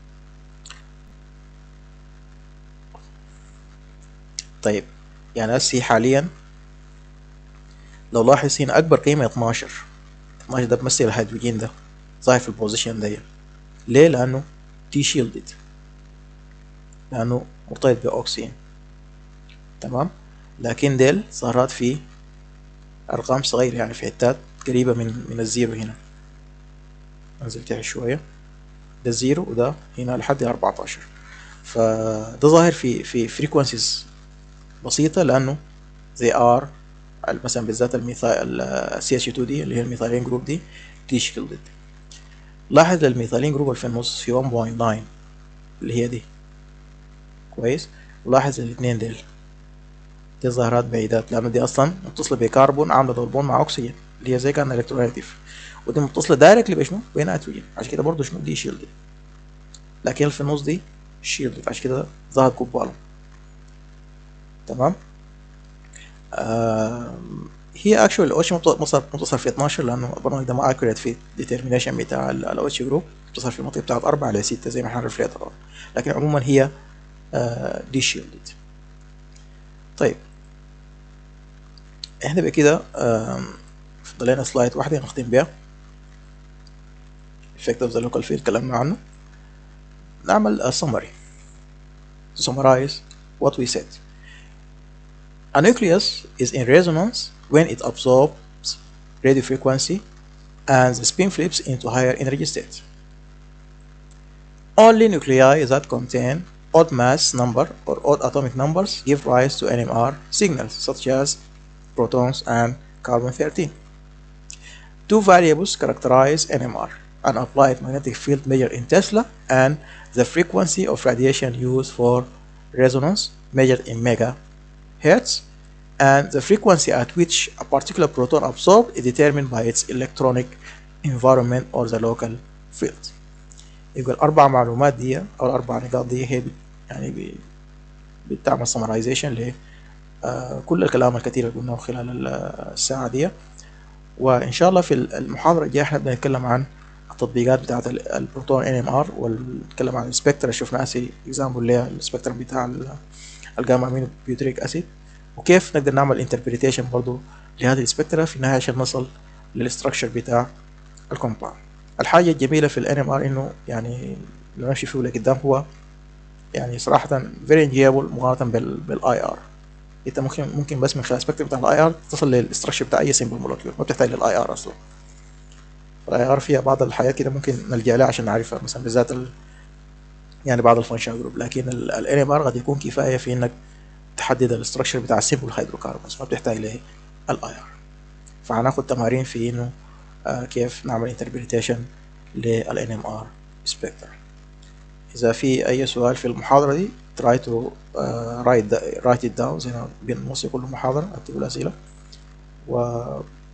طيب يعني هسي حاليا لو لاحظ هنا اكبر قيمة 12 12 ده بمثل الهيدروجين ده ظاهر في البوزيشن ده ليه لانه تي شيلدد لانه مرتبط باكسجين تمام لكن ديل ظهرت في ارقام صغيرة يعني في حتات قريبة من من الزيرو هنا انزل تحت شوية ده الزيرو وده هنا لحد 14 فده ظاهر في في فريكونسيز بسيطة لأنه they are مثلا بالذات الميثايل السي اتش 2 دي اللي هي الميثايلين جروب دي دي شيلدد لاحظ الميثايلين جروب اللي في النص في 1.9 اللي هي دي كويس ولاحظ الاثنين ديل دي ظاهرات بعيدات لأنه دي أصلا متصلة بكربون عاملة دور بون مع أكسجين اللي هي زي كان الكترونيتيف ودي متصلة دايركتلي بشنو؟ بنيتروجين عشان كده برضه شنو دي شيلدد لكن اللي في النص دي شيلدد عشان كده ظهرت كوبالو تمام آه هي اكشوال الاوتش متصل في 12 لانه البرنامج ده ما اكوريت في ديترمينيشن بتاع الاوتش جروب متصل في المنطقه بتاعت 4 ل 6 زي ما احنا ريفليتر لكن عموما هي آه دي شيلدد طيب احنا بكده آه فضل لنا سلايد واحده نختم بيها effect of the local field اتكلمنا عنه نعمل a summary to summarize what we said A nucleus is in resonance when it absorbs radio frequency and the spin flips into higher energy states. Only nuclei that contain odd mass number or odd atomic numbers give rise to NMR signals such as protons and carbon-13. Two variables characterize NMR, an applied magnetic field measured in Tesla and the frequency of radiation used for resonance measured in megahertz and the frequency at which a particular proton absorbed is determined by its electronic environment or the local field. يبقى الأربع معلومات دي أو الأربع نقاط دي هي يعني بتعمل summarization ل كل الكلام الكثير اللي قلناه خلال الساعة دي وإن شاء الله في المحاضرة الجاية احنا بنتكلم عن التطبيقات بتاعت البروتون ان ام ار ونتكلم عن السبكتر اللي شفنا اسي اكزامبل اللي هي السبكتر بتاع الجاما امينو بيوتريك اسيد وكيف نقدر نعمل انتربريتيشن برضو لهذه السبكترا في النهايه عشان نصل للاستراكشر بتاع الكومباوند الحاجه الجميله في الان ام ار انه يعني لو نمشي فيه لقدام هو يعني صراحه فيري انجيبل مقارنه بالاي ار انت ممكن ممكن بس من خلال السبكتر بتاع الاي ار تصل للاستراكشر بتاع اي سيمبل مولكيول ما بتحتاج للاي ار اصلا الاي ار فيها بعض الحاجات كده ممكن نلجا لها عشان نعرفها مثلا بالذات ال... يعني بعض الفانكشن جروب لكن الان ام ار قد يكون كفايه في انك تحدد الاستراكشر بتاع السيمبل هيدروكربونز ما بتحتاج لاي ار فهناخد تمارين في انه آه كيف نعمل انتربريتيشن للان ام ار سبكتر اذا في اي سؤال في المحاضره دي try to uh, write the, write it down زي ما بنوصي كل محاضره اكتبوا الاسئله و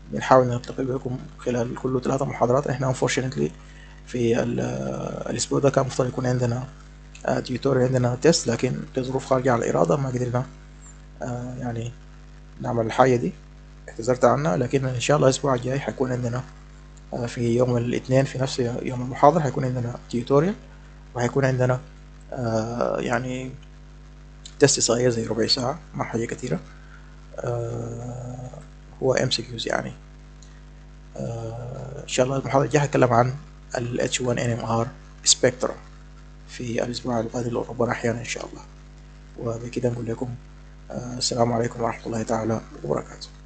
بنحاول نلتقي بكم خلال كل ثلاثة محاضرات احنا unfortunately في الأسبوع ده كان مفترض يكون عندنا تيوتوريال عندنا تيست لكن لظروف خارجة عن الإرادة ما قدرنا يعني نعمل الحاجة دي اعتذرت عنها لكن إن شاء الله الأسبوع الجاي حيكون عندنا في يوم الاثنين في نفس يوم المحاضرة حيكون عندنا تيوتوريال وحيكون عندنا يعني تست صغير زي ربع ساعة ما حاجة كثيرة هو ام سي كيوز يعني ان شاء الله المحاضرة الجاية هتكلم عن ال H1NMR سبيكترا في الأسبوع القادم لو ربنا أحيانا إن شاء الله وبكده نقول لكم السلام عليكم ورحمة الله تعالى وبركاته